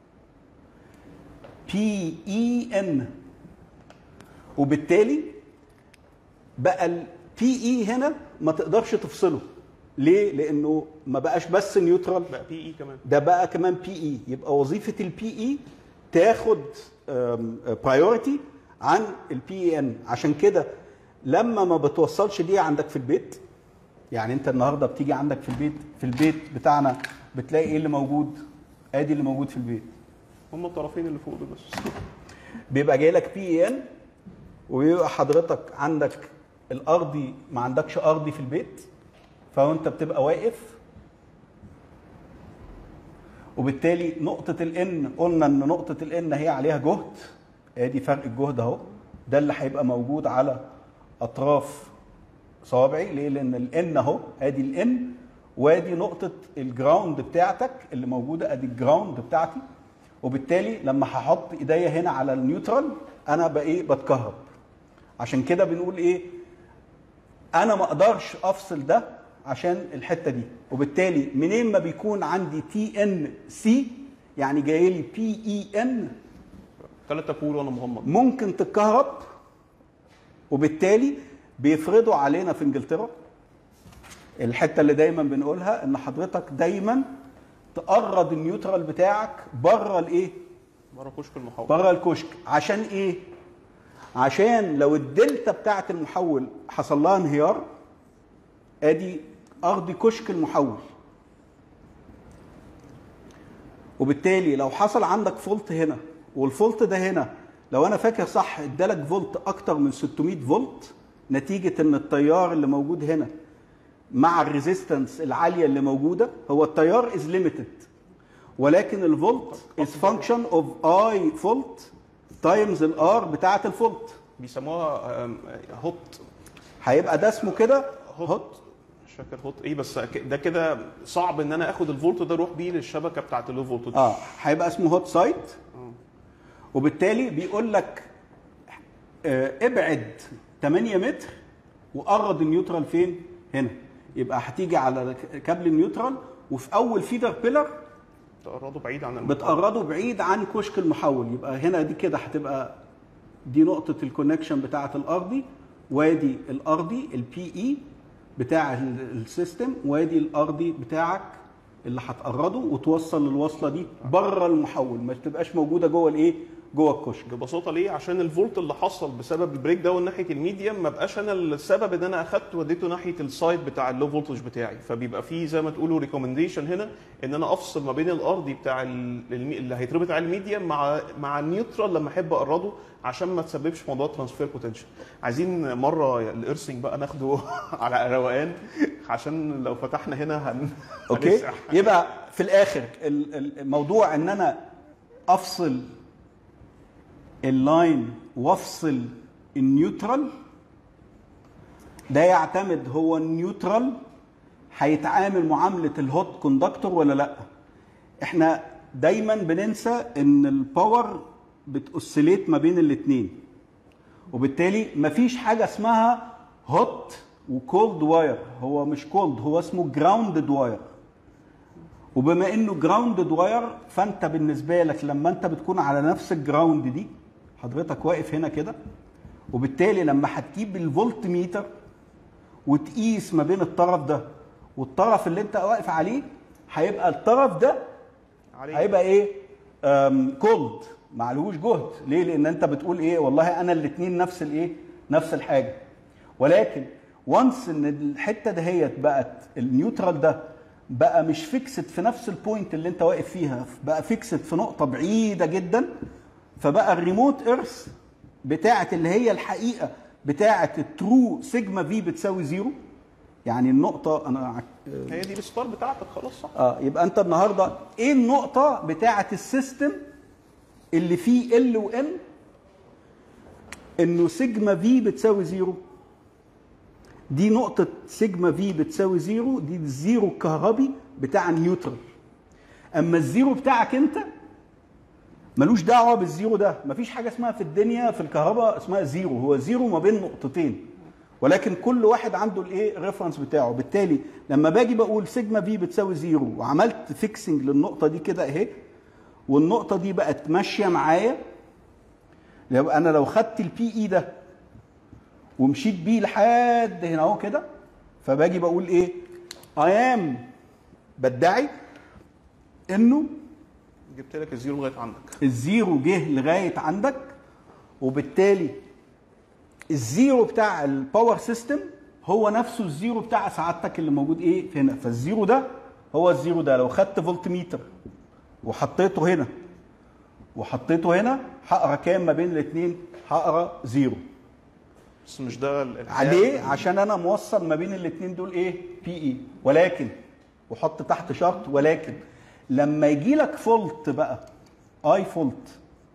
[SPEAKER 2] بي اي ان وبالتالي بقى البي اي هنا ما تقدرش تفصله ليه لانه ما بقاش بس نيوترال
[SPEAKER 1] بقى بي اي كمان
[SPEAKER 2] ده بقى كمان بي اي يبقى وظيفه البي اي تاخد برايورتي عن البي اي ان عشان كده لما ما بتوصلش دي عندك في البيت يعني انت النهارده بتيجي عندك في البيت في البيت بتاعنا بتلاقي ايه اللي موجود ادي اللي موجود في البيت
[SPEAKER 1] هم الطرفين اللي فوق دول بس
[SPEAKER 2] بيبقى جاي لك بي اي ان وبيبقى حضرتك عندك الارضي ما عندكش ارضي في البيت فانت بتبقى واقف وبالتالي نقطة الان قلنا ان نقطة الان هي عليها جهد ادي فرق الجهد اهو ده اللي هيبقى موجود على اطراف صوابعي ليه؟ لان الان اهو ادي الان وادي نقطة الجراوند بتاعتك اللي موجودة ادي الجراوند بتاعتي وبالتالي لما هحط ايديا هنا على النيوترال انا بقى ايه بتكهرب عشان كده بنقول ايه انا ما اقدرش افصل ده عشان الحته دي وبالتالي منين ما بيكون عندي تي ان سي يعني جاي لي بي اي ان
[SPEAKER 1] ثلاثة بول وانا مغمض
[SPEAKER 2] ممكن تتكهرب وبالتالي بيفرضوا علينا في انجلترا الحته اللي دايما بنقولها ان حضرتك دايما تقرض النيوترال بتاعك بره الايه
[SPEAKER 1] بره كشك المحاور
[SPEAKER 2] بره الكشك عشان ايه عشان لو الدلتا بتاعه المحول حصل لها انهيار ادي ارضي كشك المحول وبالتالي لو حصل عندك فولت هنا والفولت ده هنا لو انا فاكر صح ادالك فولت اكتر من 600 فولت نتيجه ان التيار اللي موجود هنا مع الريزيستنس العاليه اللي موجوده هو التيار از ليميتد ولكن الفولت از فانكشن اوف اي فولت تايمز الار بتاعه الفولت
[SPEAKER 1] بيسموها آم، هوت
[SPEAKER 2] هيبقى ده اسمه كده
[SPEAKER 1] هوت مش فاكر هوت ايه بس ك- ده كده صعب ان انا اخد الفولت ده اروح بيه للشبكه بتاعت اللو فولتج
[SPEAKER 2] اه هيبقى اسمه هوت سايت وبالتالي بيقول لك آه ابعد 8 متر وقرض النيوترال فين؟ هنا يبقى هتيجي على كابل النيوترال وفي اول فيدر بيلر
[SPEAKER 1] تقربوا بعيد عن المحور.
[SPEAKER 2] بتقرضه بعيد عن كشك المحول يبقى هنا دي كده هتبقى دي نقطة الكونكشن بتاعة الأرضي وادي الأرضي البي إي بتاع ال- السيستم وادي الأرضي بتاعك اللي هتقرضه وتوصل الوصلة دي بره المحول ما تبقاش موجودة جوه الإيه؟ جوه الكشك
[SPEAKER 1] ببساطه ليه عشان الفولت اللي حصل بسبب البريك داون ناحيه الميديم ما بقاش انا السبب ان انا اخدت وديته ناحيه السايد بتاع اللو فولتج بتاعي فبيبقى في زي ما تقولوا ريكومنديشن هنا ان انا افصل ما بين الارضي بتاع ال- المي- اللي هيتربط على الميديم مع مع النيوترال لما احب اقرضه عشان ما تسببش موضوع ترانسفير بوتنشال عايزين مره الارسنج بقى ناخده على روقان عشان لو فتحنا هنا هن
[SPEAKER 2] اوكي
[SPEAKER 1] هنسرح.
[SPEAKER 2] يبقى في الاخر ال- ال- الموضوع ان انا افصل اللاين وافصل النيوترال ده يعتمد هو النيوترال هيتعامل معامله الهوت كوندكتور ولا لا احنا دايما بننسى ان الباور بتأسليت ما بين الاثنين وبالتالي مفيش حاجه اسمها هوت وكولد واير هو مش كولد هو اسمه جراوندد واير وبما انه جراوندد واير فانت بالنسبه لك لما انت بتكون على نفس الجراوند دي حضرتك واقف هنا كده وبالتالي لما هتجيب الفولت ميتر وتقيس ما بين الطرف ده والطرف اللي انت واقف عليه هيبقى الطرف ده
[SPEAKER 1] عليه.
[SPEAKER 2] هيبقى ايه كولد معلهوش جهد ليه لان انت بتقول ايه والله انا الاثنين نفس الايه نفس الحاجه ولكن وانس ان الحته دهيت بقت النيوترال ده بقى مش فيكسد في نفس البوينت اللي انت واقف فيها بقى فيكسد في نقطه بعيده جدا فبقى الريموت ايرث بتاعه اللي هي الحقيقه بتاعه الترو سيجما في بتساوي زيرو يعني النقطه انا عك-
[SPEAKER 1] هي دي الستار بتاعتك خلاص صح
[SPEAKER 2] اه يبقى انت النهارده ايه النقطه بتاعه السيستم اللي فيه ال وان انه سيجما في بتساوي زيرو دي نقطة سيجما في بتساوي زيرو دي الزيرو الكهربي بتاع النيوترال اما الزيرو بتاعك انت ملوش دعوة بالزيرو ده مفيش حاجة اسمها في الدنيا في الكهرباء اسمها زيرو هو زيرو ما بين نقطتين ولكن كل واحد عنده الايه الريفرنس بتاعه بالتالي لما باجي بقول سيجما في بتساوي زيرو وعملت فيكسنج للنقطة دي كده اهي والنقطة دي بقت ماشية معايا يبقى انا لو خدت البي اي ده ومشيت بيه لحد هنا اهو كده فباجي بقول ايه اي ام بدعي انه
[SPEAKER 1] جبت لك الزيرو لغايه عندك
[SPEAKER 2] الزيرو جه لغايه عندك وبالتالي الزيرو بتاع الباور سيستم هو نفسه الزيرو بتاع سعادتك اللي موجود ايه في هنا فالزيرو ده هو الزيرو ده لو خدت فولت ميتر وحطيته هنا وحطيته هنا هقرا كام ما بين الاثنين هقرا زيرو
[SPEAKER 1] بس مش ده ال- الحياة.
[SPEAKER 2] عليه عشان انا موصل ما بين الاثنين دول ايه بي اي ولكن وحط تحت شرط ولكن لما يجي لك فولت بقى اي فولت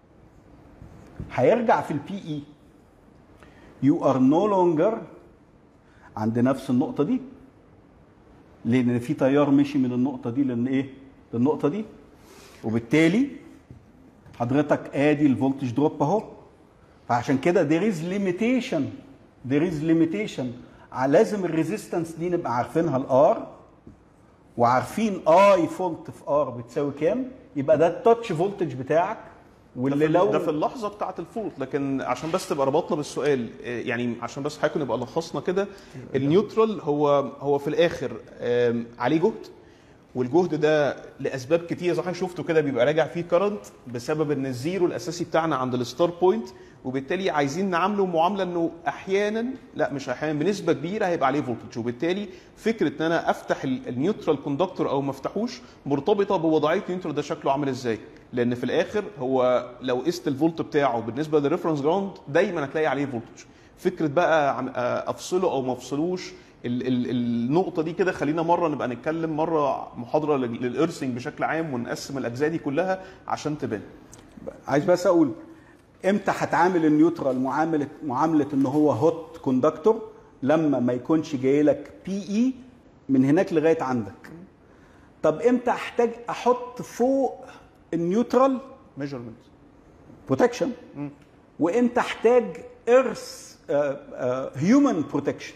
[SPEAKER 2] هيرجع في البي اي يو ار نو لونجر عند نفس النقطه دي لان في تيار مشي من النقطه دي لان ايه للنقطه دي وبالتالي حضرتك ادي الفولتج دروب اهو فعشان كده there is limitation there is limitation ع- لازم الريزيستنس دي نبقى عارفينها الار وعارفين اي فولت في ار بتساوي كام يبقى ده التاتش فولتج بتاعك
[SPEAKER 1] ده
[SPEAKER 2] واللي
[SPEAKER 1] في,
[SPEAKER 2] لو
[SPEAKER 1] ده في اللحظه بتاعه الفولت لكن عشان بس تبقى ربطنا بالسؤال آه، يعني عشان بس حضرتك نبقى لخصنا كده النيوترال هو هو في الاخر آم، عليه جهد والجهد ده لاسباب كتير زي ما حضرتك شفته كده بيبقى راجع فيه كرنت بسبب ان الزيرو الاساسي بتاعنا عند الستار بوينت وبالتالي عايزين نعامله معامله انه احيانا لا مش احيانا بنسبه كبيره هيبقى عليه فولتج وبالتالي فكره ان انا افتح ال- النيوترال كوندكتور او ما افتحوش مرتبطه بوضعيه النيوترال ده شكله عامل ازاي لان في الاخر هو لو قست الفولت بتاعه بالنسبه للريفرنس جراوند دايما هتلاقي عليه فولتج فكره بقى عم- آه، افصله او ما افصلوش ال- ال- النقطة دي كده خلينا مرة نبقى نتكلم مرة محاضرة لل- للإرسنج بشكل عام ونقسم الأجزاء دي كلها عشان تبان.
[SPEAKER 2] عايز بس اقول امتى هتعامل النيوترال معامله معامله ان هو هوت كوندكتور لما ما يكونش جاي لك بي اي من هناك لغايه عندك طب امتى احتاج احط فوق النيوترال
[SPEAKER 1] ميجرمنت
[SPEAKER 2] بروتكشن وامتى احتاج ايرث هيومن بروتكشن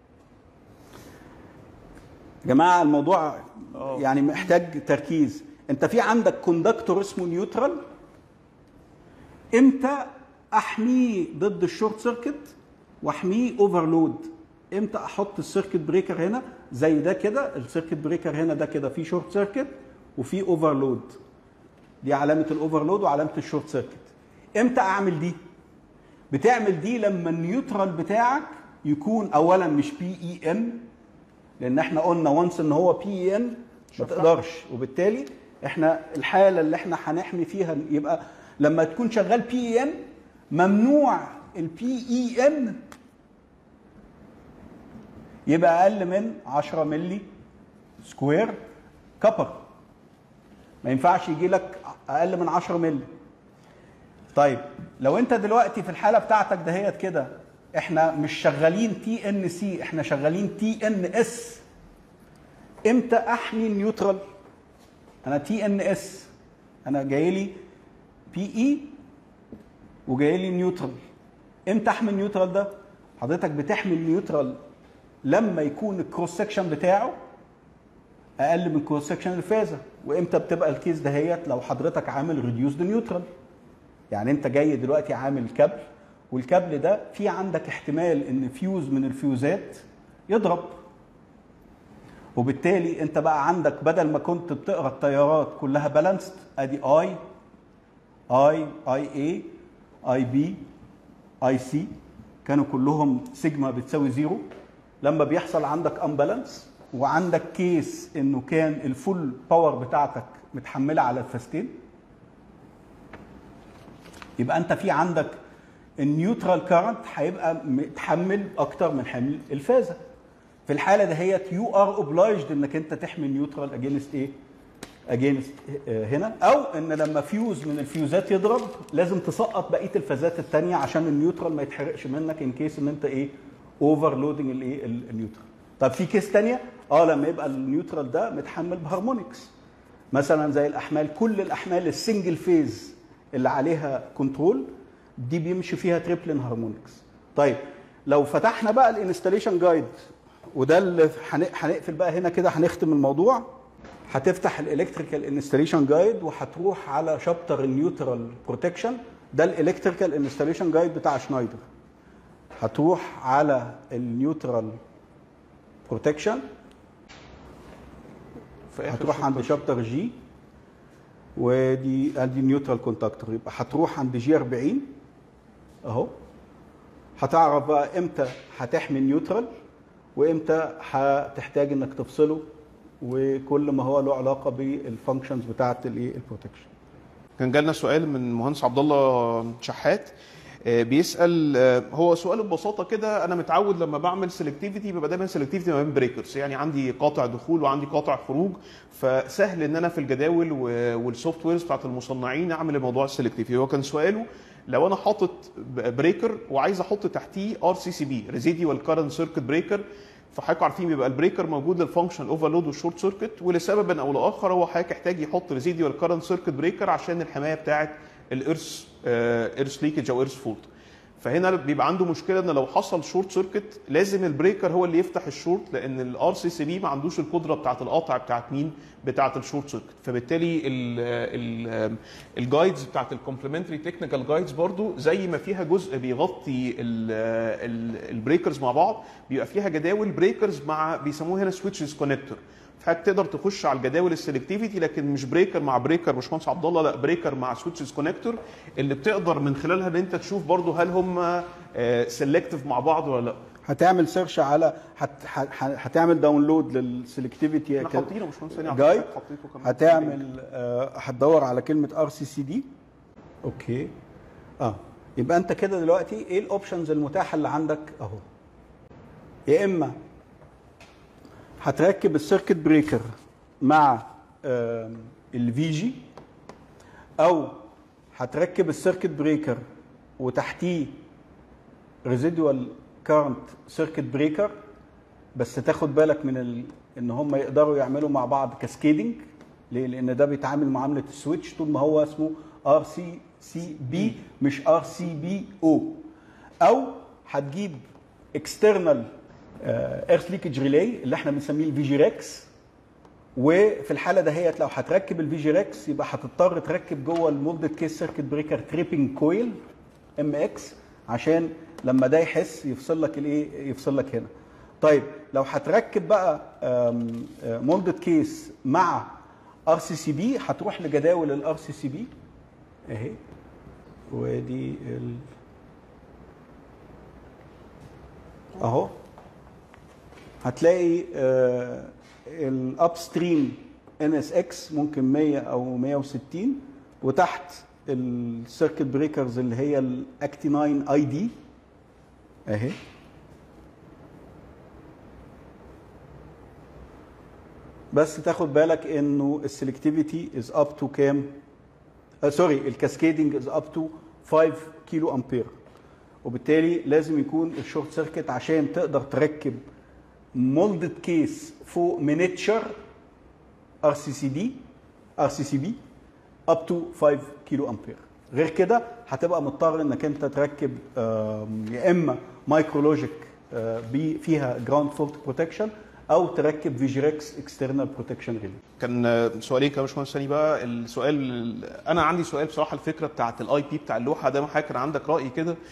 [SPEAKER 2] يا جماعه الموضوع
[SPEAKER 1] آه.
[SPEAKER 2] يعني محتاج تركيز انت في عندك كوندكتور اسمه نيوترال امتى احميه ضد الشورت سيركت واحميه اوفرلود امتى احط السيركت بريكر هنا زي ده كده السيركت بريكر هنا ده كده فيه شورت سيركت وفيه اوفرلود دي علامه الاوفرلود وعلامه الشورت سيركت امتى اعمل دي بتعمل دي لما النيوترال بتاعك يكون اولا مش بي اي ان لان احنا قلنا وانس ان هو بي اي ان ما تقدرش وبالتالي احنا الحاله اللي احنا هنحمي فيها يبقى لما تكون شغال بي اي ان ممنوع البي اي ان يبقى اقل من 10 ملي سكوير كبر ما ينفعش يجي لك اقل من 10 ملي طيب لو انت دلوقتي في الحاله بتاعتك دهيت كده احنا مش شغالين تي ان سي احنا شغالين تي ان اس امتى احمي النيوترال انا تي ان اس انا جاي لي بي اي وجاي لي نيوترال امتى احمي النيوترال ده حضرتك بتحمي النيوترال لما يكون الكروس سكشن بتاعه اقل من كروس سكشن الفازه وامتى بتبقى الكيس دهيت لو حضرتك عامل ريديوسد نيوترال يعني انت جاي دلوقتي عامل كابل والكابل ده في عندك احتمال ان فيوز من الفيوزات يضرب وبالتالي انت بقى عندك بدل ما كنت بتقرا التيارات كلها بالانسد ادي اي اي اي اي اي بي اي سي كانوا كلهم سيجما بتساوي زيرو لما بيحصل عندك امبالانس وعندك كيس انه كان الفول باور بتاعتك متحمله على الفاستين يبقى انت في عندك النيوترال كارنت هيبقى متحمل اكتر من حمل الفازه في الحاله دهيت يو ار اوبلايجد انك انت تحمي نيوترال اجينست ايه اجينست هنا او ان لما فيوز من الفيوزات يضرب لازم تسقط بقيه الفازات الثانيه عشان النيوترال ما يتحرقش منك ان كيس ان انت ايه اوفرلودنج الايه النيوترال طب في كيس ثانيه اه لما يبقى النيوترال ده متحمل بهارمونكس مثلا زي الاحمال كل الاحمال السنجل فيز اللي عليها كنترول دي بيمشي فيها تريبلين هارمونكس طيب لو فتحنا بقى الانستليشن جايد وده اللي هنقفل بقى هنا كده هنختم الموضوع هتفتح الالكتريكال انستليشن جايد وهتروح على شابتر النيوترال بروتكشن ده الالكتريكال انستليشن جايد بتاع شنايدر هتروح على النيوترال بروتكشن هتروح عند شابتر جي ودي ادي نيوترال كونتاكتور يبقى هتروح عند جي 40 اهو هتعرف بقى امتى هتحمي نيوترال وامتى هتحتاج انك تفصله وكل ما هو له علاقه بالفانكشنز بتاعه الايه البروتكشن
[SPEAKER 1] كان جالنا سؤال من مهندس عبد الله شحات بيسال هو سؤال ببساطه كده انا متعود لما بعمل سيلكتيفيتي بيبقى دايما سيلكتيفيتي ما بين بريكرز يعني عندي قاطع دخول وعندي قاطع خروج فسهل ان انا في الجداول والسوفت ويرز بتاعت المصنعين اعمل الموضوع السيلكتيفي هو كان سؤاله لو انا حاطط بريكر وعايز احط تحتيه ار سي سي بي ريزيديوال كارنت سيركت بريكر فحضرتك عارفين بيبقى البريكر موجود للفانكشن اوفرلود والشورت سيركت ولسبب او لاخر هو حضرتك يحتاج يحط ريزيديوال كارنت سيركت بريكر عشان الحمايه بتاعه الارث ايرث ليكج او ايرث فولت فهنا بيبقى عنده مشكله ان لو حصل شورت سيركت لازم البريكر هو اللي يفتح الشورت لان الار سي سي بي ما عندوش القدره بتاعه القطع بتاعه مين بتاعه الشورت سيركت فبالتالي الجايدز بتاعه الكومبلمنتري تكنيكال جايدز برضو زي ما فيها جزء بيغطي البريكرز مع بعض بيبقى فيها جداول بريكرز مع بيسموه هنا سويتشز كونكتور حضرتك تقدر تخش على الجداول السلكتيفيتي لكن مش بريكر مع بريكر باشمهندس عبد الله لا بريكر مع سويتشز كونكتور اللي بتقدر من خلالها ان انت تشوف برضو هل هم سيلكتيف مع بعض ولا لا
[SPEAKER 2] هتعمل سيرش على هت... هتعمل داونلود للسلكتيفيتي
[SPEAKER 1] احنا حاطينه يا باشمهندس ثاني
[SPEAKER 2] جايد هتعمل آه هتدور على كلمه ار سي سي دي اوكي اه يبقى انت كده دلوقتي ايه الاوبشنز المتاحه اللي عندك اهو يا اما هتركب السيركت بريكر مع الفي جي او هتركب السيركت بريكر وتحتيه ريزيدوال كارنت سيركت بريكر بس تاخد بالك من ال... ان هم يقدروا يعملوا مع بعض كاسكيدنج ليه؟ لان ده بيتعامل معامله السويتش طول ما هو اسمه ار سي سي بي مش ار سي بي او او هتجيب اكسترنال ايرث ليكج ريلاي اللي احنا بنسميه الفي جي ريكس وفي الحاله دهيت لو هتركب الفي جي ريكس يبقى هتضطر تركب جوه المولدد كيس سيركت بريكر تريبنج كويل ام اكس عشان لما ده يحس يفصل لك الايه يفصل لك هنا طيب لو هتركب بقى مولدد كيس مع ار سي سي بي هتروح لجداول الار سي سي بي اهي ودي ال اهو هتلاقي الاب ستريم ان اس اكس ممكن 100 او 160 وتحت السيركت بريكرز اللي هي الاكتي 9 اي دي اهي بس تاخد بالك انه السلكتيفيتي از اب تو كام سوري الكاسكيدنج از اب تو 5 كيلو امبير وبالتالي لازم يكون الشورت سيركت عشان تقدر تركب مولدد كيس فوق مينيتشر ار سي سي دي ار سي سي بي اب تو 5 كيلو امبير غير كده هتبقى مضطر انك انت تركب يا اما مايكرولوجيك فيها جراوند فولت بروتكشن او تركب فيجيركس اكسترنال بروتكشن ريلي
[SPEAKER 1] كان سؤالين كمان باشمهندس ثاني بقى السؤال انا عندي سؤال بصراحه الفكره بتاعت الاي بي بتاع اللوحه ده حضرتك كان عندك راي كده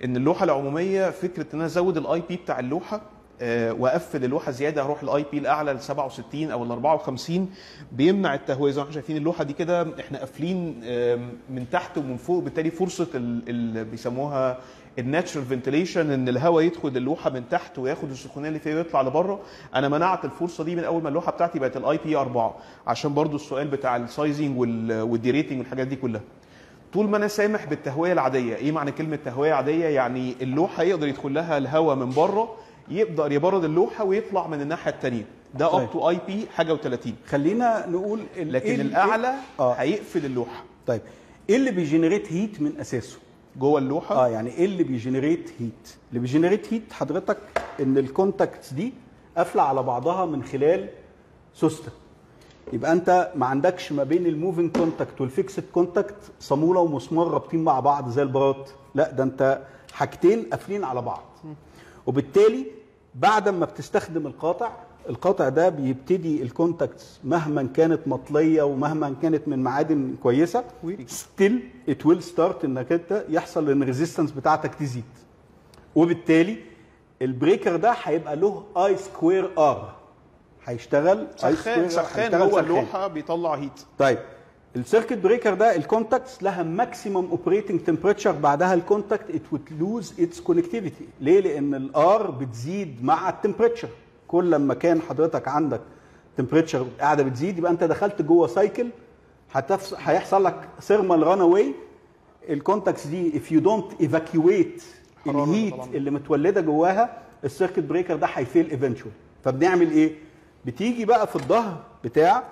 [SPEAKER 1] ان اللوحه العموميه فكره ان انا ازود الاي بي بتاع اللوحه آه، واقفل اللوحه زياده اروح الاي بي الاعلى ل 67 او ال 54 بيمنع التهويه زي ما احنا شايفين اللوحه دي كده احنا قافلين آم، من تحت ومن فوق بالتالي فرصه اللي بيسموها الناتشرال فنتيليشن ان الهواء يدخل اللوحه من تحت وياخد السخونيه اللي فيها ويطلع لبره انا منعت الفرصه دي من اول ما اللوحه بتاعتي بقت الاي بي 4 عشان برضو السؤال بتاع السايزنج والديريتنج والحاجات دي كلها طول ما انا سامح بالتهويه العاديه ايه معنى كلمه تهويه عاديه يعني اللوحه يقدر يدخل لها الهواء من بره يقدر يبرد اللوحه ويطلع من الناحيه الثانيه ده
[SPEAKER 2] طيب.
[SPEAKER 1] اب تو اي بي حاجه و30
[SPEAKER 2] خلينا نقول ال-
[SPEAKER 1] لكن
[SPEAKER 2] إيه ال-
[SPEAKER 1] الاعلى
[SPEAKER 2] اه
[SPEAKER 1] هيقفل اللوحه
[SPEAKER 2] طيب ايه اللي بيجنريت هيت من اساسه
[SPEAKER 1] جوه اللوحه
[SPEAKER 2] اه يعني ايه اللي بيجنريت هيت اللي بيجنريت هيت حضرتك ان الكونتاكتس دي قافله على بعضها من خلال سوسته يبقى انت ما عندكش ما بين الموفينج كونتاكت والفيكسد كونتاكت صاموله ومسمار رابطين مع بعض زي البراط لا ده انت حاجتين قافلين على بعض وبالتالي بعد ما بتستخدم القاطع القاطع ده بيبتدي الكونتاكتس مهما كانت مطليه ومهما كانت من معادن كويسه ستيل ات ويل ستارت انك انت يحصل ان الريزيستنس بتاعتك تزيد وبالتالي البريكر ده هيبقى له اي سكوير ار هيشتغل I
[SPEAKER 1] سخان
[SPEAKER 2] square R،
[SPEAKER 1] سخان
[SPEAKER 2] هيشتغل
[SPEAKER 1] جوه اللوحه بيطلع هيت
[SPEAKER 2] طيب السيركت بريكر ده الكونتاكتس لها ماكسيمم اوبريتنج تمبريتشر بعدها الكونتاكت ات ويل لوز اتس كونكتيفيتي ليه لان الار بتزيد مع التمبريتشر كل لما كان حضرتك عندك تمبريتشر قاعده بتزيد يبقى انت دخلت جوه سايكل هتفس... هيحصل لك ثيرمال ران اواي الكونتاكتس دي if you don't evacuate
[SPEAKER 1] حرارة
[SPEAKER 2] الهيت
[SPEAKER 1] طبعاً.
[SPEAKER 2] اللي متولده جواها السيركت بريكر ده هيفيل ايفنشوال فبنعمل ايه؟ بتيجي بقى في الظهر بتاع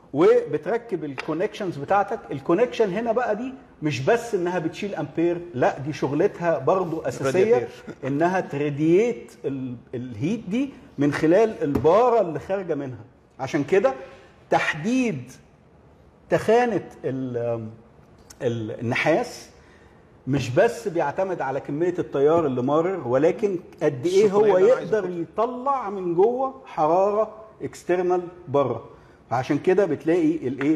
[SPEAKER 2] وبتركب الكونكشنز بتاعتك الكونكشن هنا بقى دي مش بس انها بتشيل امبير لا دي شغلتها برضو اساسيه
[SPEAKER 1] رادياتير.
[SPEAKER 2] انها ترادييت ال- الهيت دي من خلال الباره اللي خارجه منها عشان كده تحديد تخانه ال- ال- النحاس مش بس بيعتمد على كميه التيار اللي مارر ولكن قد ايه
[SPEAKER 1] السخونية
[SPEAKER 2] هو
[SPEAKER 1] اللي أنا عايز
[SPEAKER 2] يقدر يطلع من جوه حراره اكسترنال بره فعشان كده بتلاقي الايه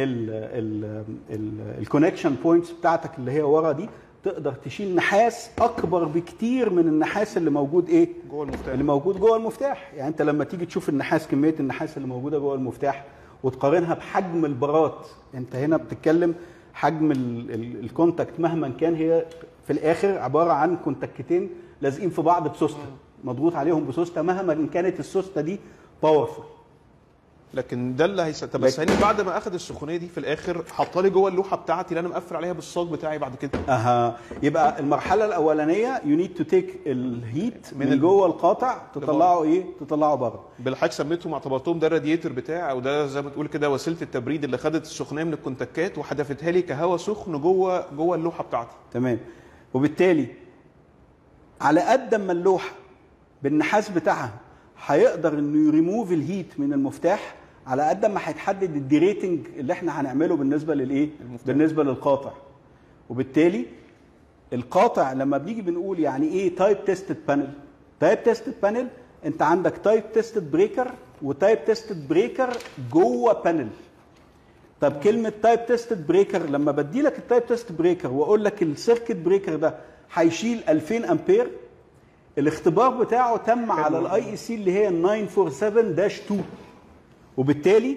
[SPEAKER 2] الكونكشن بوينتس بتاعتك اللي هي ورا دي تقدر تشيل نحاس اكبر بكتير من النحاس اللي موجود ايه
[SPEAKER 1] جوه المفتاح
[SPEAKER 2] اللي موجود جوه المفتاح يعني انت لما تيجي تشوف النحاس كميه النحاس اللي موجوده جوه المفتاح وتقارنها بحجم البارات انت هنا بتتكلم حجم ال- ال- الكونتاكت مهما كان هي في الاخر عباره عن كونتاكتين لازقين في بعض بسوسته مضغوط عليهم بسوسته مهما كانت السوسته دي باورفول
[SPEAKER 1] لكن ده اللي هيس... طب بس
[SPEAKER 2] لكن-
[SPEAKER 1] هاني بعد ما اخد السخونيه دي في الاخر حطها لي جوه اللوحه بتاعتي اللي انا مقفل عليها بالصاج بتاعي بعد كده
[SPEAKER 2] اها يبقى المرحله الاولانيه يو نيد تو تيك الهيت
[SPEAKER 1] من
[SPEAKER 2] من
[SPEAKER 1] ال-
[SPEAKER 2] جوه القاطع تطلعه ايه تطلعه بره
[SPEAKER 1] بالحاج سميتهم اعتبرتهم ده الراديتور بتاعي او ده زي ما تقول كده وسيله التبريد اللي خدت السخونيه من الكونتاكات وحدفتها لي كهواء سخن جوه جوه اللوحه بتاعتي
[SPEAKER 2] تمام وبالتالي على قد ما اللوحه بالنحاس بتاعها هيقدر انه يريموف الهيت من المفتاح على قد ما هيتحدد الديريتنج اللي احنا هنعمله بالنسبه للايه
[SPEAKER 1] المفتاح.
[SPEAKER 2] بالنسبه للقاطع وبالتالي القاطع لما بنيجي بنقول يعني ايه تايب تيستد بانل تايب تيستد بانل انت عندك تايب تيستد بريكر وتايب تيستد بريكر جوه بانل طب كلمه تايب تيستد بريكر لما بدي لك التايب تيست بريكر واقول لك السيركت بريكر ده هيشيل 2000 امبير الاختبار بتاعه تم على الاي اي سي اللي هي 947 داش 2 وبالتالي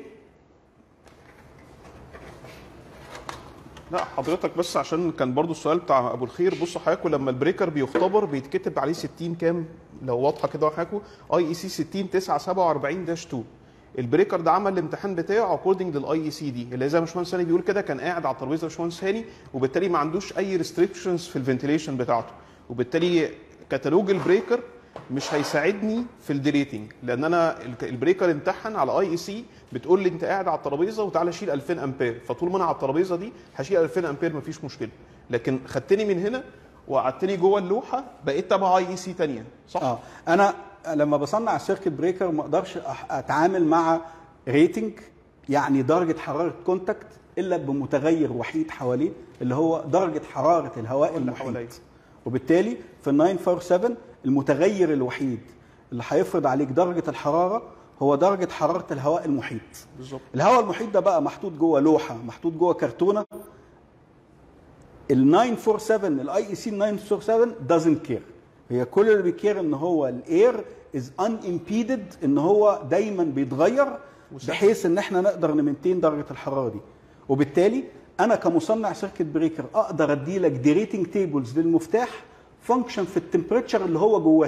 [SPEAKER 1] لا حضرتك بس عشان كان برضو السؤال بتاع ابو الخير بصوا حضراتكم لما البريكر بيختبر بيتكتب عليه 60 كام لو واضحه كده حضراتكم اي اي سي 60 9 47 داش 2 البريكر ده عمل الامتحان بتاعه اكوردنج للاي اي سي دي اللي زي ما باشمهندس هاني بيقول كده كان قاعد على الترابيزه باشمهندس هاني وبالتالي ما عندوش اي ريستريكشنز في الفنتيليشن بتاعته وبالتالي كتالوج البريكر مش هيساعدني في الديريتنج لان انا الك- البريكر امتحن على اي اي سي بتقول لي انت قاعد على الترابيزه وتعالى شيل 2000 امبير فطول ما انا على الترابيزه دي هشيل 2000 امبير مفيش مشكله لكن خدتني من هنا وقعدتني جوه اللوحه بقيت تبع اي اي سي ثانيه صح؟
[SPEAKER 2] اه انا لما بصنع السيركت بريكر ما اقدرش أح- اتعامل مع ريتنج يعني درجه حراره كونتاكت الا بمتغير وحيد حواليه اللي هو درجه حراره الهواء
[SPEAKER 1] اللي حواليا.
[SPEAKER 2] المحيط وبالتالي في ال 947 المتغير الوحيد اللي هيفرض عليك درجه الحراره هو درجه حراره الهواء المحيط
[SPEAKER 1] بالظبط
[SPEAKER 2] الهواء المحيط ده بقى محطوط جوه لوحه محطوط جوه كرتونه ال 947 الاي اي سي 947 doesn't care هي كل اللي بيكير ان هو الاير از ان امبيدد ان هو دايما بيتغير
[SPEAKER 1] وثابت.
[SPEAKER 2] بحيث ان احنا نقدر نمنتين درجه الحراره دي وبالتالي انا كمصنع سيركت بريكر اقدر ادي لك دي ريتنج تيبلز للمفتاح فانكشن في التمبريتشر اللي هو جواه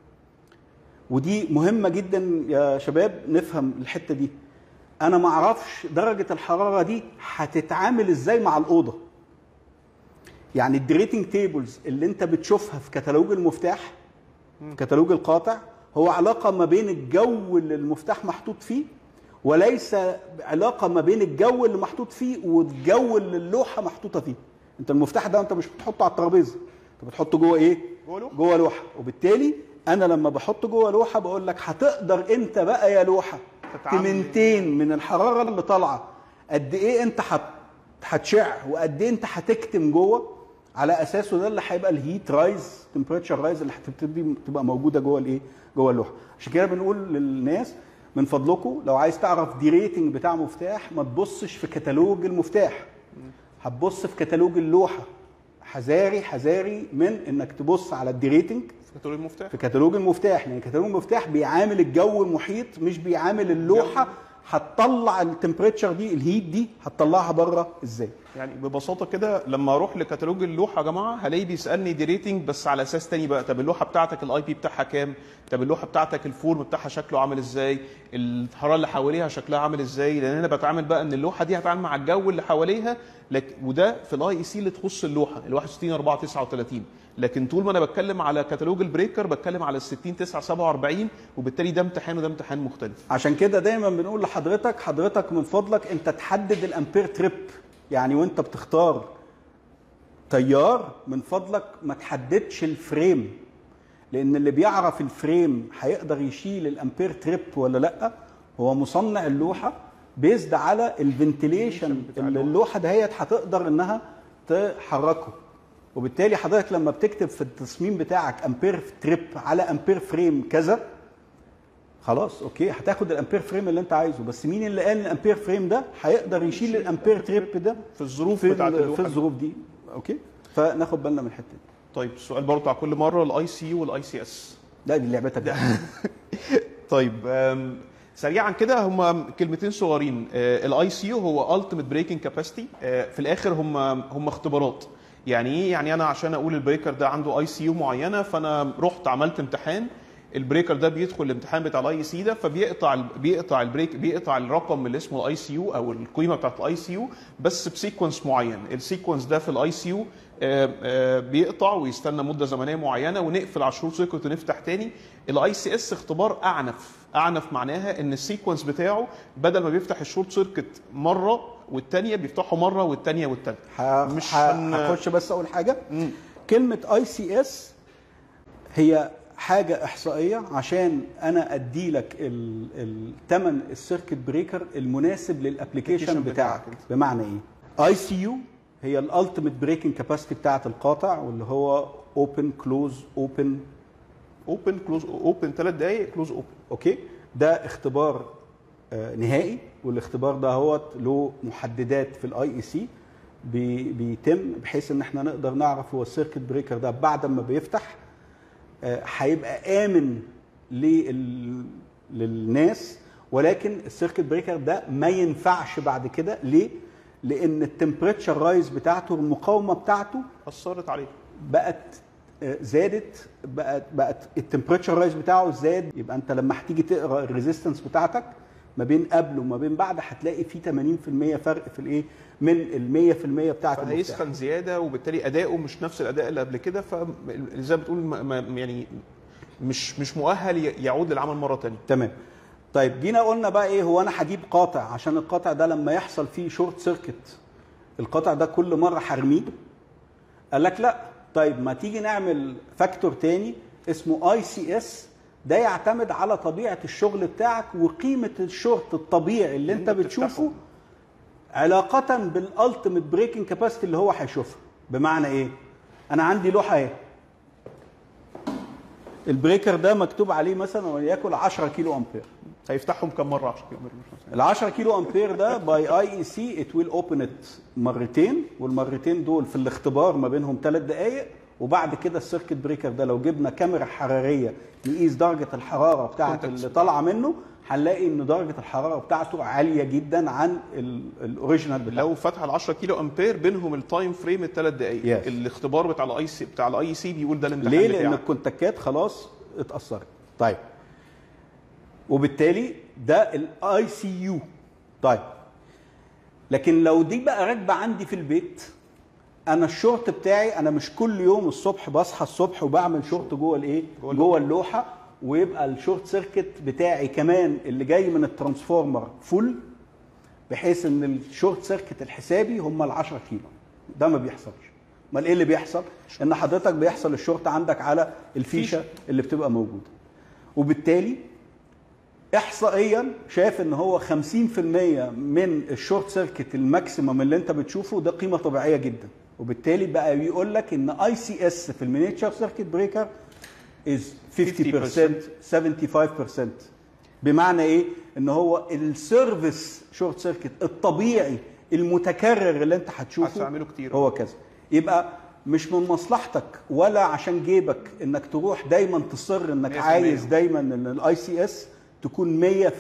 [SPEAKER 2] ودي مهمه جدا يا شباب نفهم الحته دي انا ما اعرفش درجه الحراره دي هتتعامل ازاي مع الاوضه يعني الدريتنج تيبلز اللي انت بتشوفها في كتالوج المفتاح في كتالوج القاطع هو علاقه ما بين الجو اللي المفتاح محطوط فيه وليس علاقه ما بين الجو اللي محطوط فيه والجو اللي اللوحه محطوطه فيه انت المفتاح ده انت مش بتحطه على الترابيزه انت بتحطه جوه ايه
[SPEAKER 1] جوه لوحة.
[SPEAKER 2] جوه لوحه وبالتالي انا لما بحطه جوه لوحه بقول لك هتقدر انت بقى يا لوحه
[SPEAKER 1] تتعامل.
[SPEAKER 2] تمنتين من الحراره اللي طالعه قد ايه انت هت هتشع وقد ايه انت هتكتم جوه على اساسه ده اللي هيبقى الهيت رايز تمبريتشر رايز اللي هتبتدي تبقى موجوده جوه الايه جوه اللوحه عشان كده بنقول للناس من فضلكم لو عايز تعرف دي ريتنج بتاع مفتاح ما تبصش في كتالوج المفتاح هتبص في كتالوج اللوحه حذاري حذاري من انك تبص على الدي ريتنج
[SPEAKER 1] في كتالوج المفتاح
[SPEAKER 2] في كتالوج المفتاح لان كتالوج المفتاح بيعامل الجو المحيط مش بيعامل اللوحه هتطلع التمبريتشر دي الهيت دي هتطلعها بره ازاي
[SPEAKER 1] يعني ببساطه كده لما اروح لكتالوج اللوحه يا جماعه هلاقيه بيسالني دي ريتنج بس على اساس تاني بقى طب اللوحه بتاعتك الاي بي بتاعها كام طب اللوحه بتاعتك الفورم بتاعها شكله عامل ازاي الحراره اللي حواليها شكلها عامل ازاي لان انا بتعامل بقى ان اللوحه دي هتعامل مع الجو اللي حواليها لك وده في الاي اي سي اللي تخص اللوحه ال 61 4 39 لكن طول ما انا بتكلم على كتالوج البريكر بتكلم على ال 60 9 47 وبالتالي ده امتحان وده امتحان مختلف
[SPEAKER 2] عشان كده دايما بنقول لحضرتك حضرتك من فضلك انت تحدد الامبير تريب يعني وانت بتختار تيار من فضلك ما تحددش الفريم لان اللي بيعرف الفريم هيقدر يشيل الامبير تريب ولا لا هو مصنع اللوحه بيزد على الفنتيليشن
[SPEAKER 1] بتاع
[SPEAKER 2] اللي اللوحه دهيت هتقدر انها تحركه وبالتالي حضرتك لما بتكتب في التصميم بتاعك امبير تريب على امبير فريم كذا خلاص اوكي هتاخد الامبير فريم اللي انت عايزه بس مين اللي قال الامبير فريم ده هيقدر يشيل الامبير تريب ده
[SPEAKER 1] في الظروف
[SPEAKER 2] في,
[SPEAKER 1] بتاعت
[SPEAKER 2] ال-
[SPEAKER 1] اللوحه
[SPEAKER 2] في الظروف دي اوكي فناخد بالنا من الحته دي
[SPEAKER 1] طيب السؤال برضه بتاع كل مره الاي سي يو والاي سي اس
[SPEAKER 2] لا دي لعبتك بقى.
[SPEAKER 1] طيب أم، سريعا كده هم كلمتين صغيرين الاي سي يو هو التيميت بريكنج كاباسيتي في الاخر هم هم اختبارات يعني ايه يعني انا عشان اقول البريكر ده عنده اي سي يو معينه فانا رحت عملت امتحان البريكر ده بيدخل الامتحان بتاع الاي سي ده فبيقطع ال- بيقطع البريك بيقطع الرقم اللي اسمه الاي سي يو او القيمه بتاعت الاي سي يو بس بسيكونس معين السيكونس ده في الاي سي يو بيقطع ويستنى مده زمنيه معينه ونقفل على الشروط سيركت ونفتح تاني الاي سي اس اختبار اعنف اعنف معناها ان السيكونس بتاعه بدل ما بيفتح الشورت سيركت مره والتانيه بيفتحه مره والتانيه والتالته
[SPEAKER 2] ه-
[SPEAKER 1] مش
[SPEAKER 2] ه-
[SPEAKER 1] هن-
[SPEAKER 2] هخش بس اقول حاجه
[SPEAKER 1] مم.
[SPEAKER 2] كلمه اي سي اس هي حاجه احصائيه عشان انا ادي لك الثمن السيركت بريكر المناسب للابلكيشن
[SPEAKER 1] Application
[SPEAKER 2] بتاعك
[SPEAKER 1] بتاعك.
[SPEAKER 2] بمعنى ايه اي سي يو هي الالتيميت بريكنج كاباسيتي بتاعه القاطع واللي هو اوبن كلوز اوبن
[SPEAKER 1] اوبن كلوز اوبن ثلاث دقائق كلوز اوبن
[SPEAKER 2] اوكي ده اختبار آه، نهائي والاختبار ده هو له محددات في الاي اي سي بيتم بحيث ان احنا نقدر نعرف هو السيركت بريكر ده بعد ما بيفتح آه، هيبقى امن لل... للناس ولكن السيركت بريكر ده ما ينفعش بعد كده ليه؟ لان التمبريتشر رايز بتاعته المقاومه بتاعته
[SPEAKER 1] اثرت عليه
[SPEAKER 2] بقت آه، زادت بقت بقت التمبريتشر رايز بتاعه زاد يبقى انت لما هتيجي تقرا الريزيستنس بتاعتك ما بين قبل وما بين بعد هتلاقي في 80% فرق في الايه من ال 100% بتاعت المفتاح
[SPEAKER 1] فهيسخن زياده وبالتالي اداؤه مش نفس الاداء اللي قبل كده فزي ما بتقول ما- ما- يعني مش مش مؤهل ي- يعود للعمل مره ثانيه
[SPEAKER 2] تمام طيب جينا قلنا بقى ايه هو انا هجيب قاطع عشان القاطع ده لما يحصل فيه شورت سيركت القاطع ده كل مره هرميه قال لك لا طيب ما تيجي نعمل فاكتور تاني اسمه اي سي اس ده يعتمد على طبيعه الشغل بتاعك وقيمه الشورت الطبيعي اللي انت
[SPEAKER 1] اللي
[SPEAKER 2] بتشوفه
[SPEAKER 1] بتفتحه.
[SPEAKER 2] علاقه بالالتيميت بريكنج كاباسيتي اللي هو هيشوفها بمعنى ايه انا عندي لوحه اهي البريكر ده مكتوب عليه مثلا وليكن 10 كيلو امبير
[SPEAKER 1] هيفتحهم كم مره 10 كيلو متر
[SPEAKER 2] ال 10 كيلو امبير ده باي اي اي سي ات ويل اوبن ات مرتين والمرتين دول في الاختبار ما بينهم ثلاث دقائق وبعد كده السيركت بريكر ده لو جبنا كاميرا حراريه نقيس درجه الحراره بتاعه اللي طالعه منه هنلاقي ان درجه الحراره بتاعته عاليه جدا عن ال- الاوريجينال بتاعه
[SPEAKER 1] لو فتح ال 10 كيلو امبير بينهم التايم فريم الثلاث دقائق
[SPEAKER 2] Yes.
[SPEAKER 1] الاختبار بتاع الاي سي بتاع الاي سي بيقول ده الامتحان
[SPEAKER 2] ليه؟
[SPEAKER 1] بتاعك.
[SPEAKER 2] لان الكونتاكات خلاص اتاثرت. طيب وبالتالي ده الاي سي يو. طيب لكن لو دي بقى راكبه عندي في البيت انا الشورت بتاعي انا مش كل يوم الصبح بصحى الصبح وبعمل شورت جوه الايه؟
[SPEAKER 1] جوه
[SPEAKER 2] جوه اللوحه ويبقى الشورت سيركت بتاعي كمان اللي جاي من الترانسفورمر فول بحيث ان الشورت سيركت الحسابي هم ال 10 كيلو ده ما بيحصلش امال ايه اللي بيحصل ان حضرتك بيحصل الشورت عندك على الفيشه اللي بتبقى موجوده وبالتالي احصائيا شايف ان هو 50% من الشورت سيركت الماكسيمم اللي انت بتشوفه ده قيمه طبيعيه جدا وبالتالي بقى بيقول لك ان اي سي اس في المينيتشر سيركت بريكر از 50% 75% بمعنى ايه ان هو السيرفيس شورت سيركت الطبيعي المتكرر اللي انت هتشوفه
[SPEAKER 1] هتعمله كتير.
[SPEAKER 2] هو كذا يبقى مش من مصلحتك ولا عشان جيبك انك تروح دايما تصر انك
[SPEAKER 1] 100%
[SPEAKER 2] عايز دايما ان الاي سي اس تكون 100%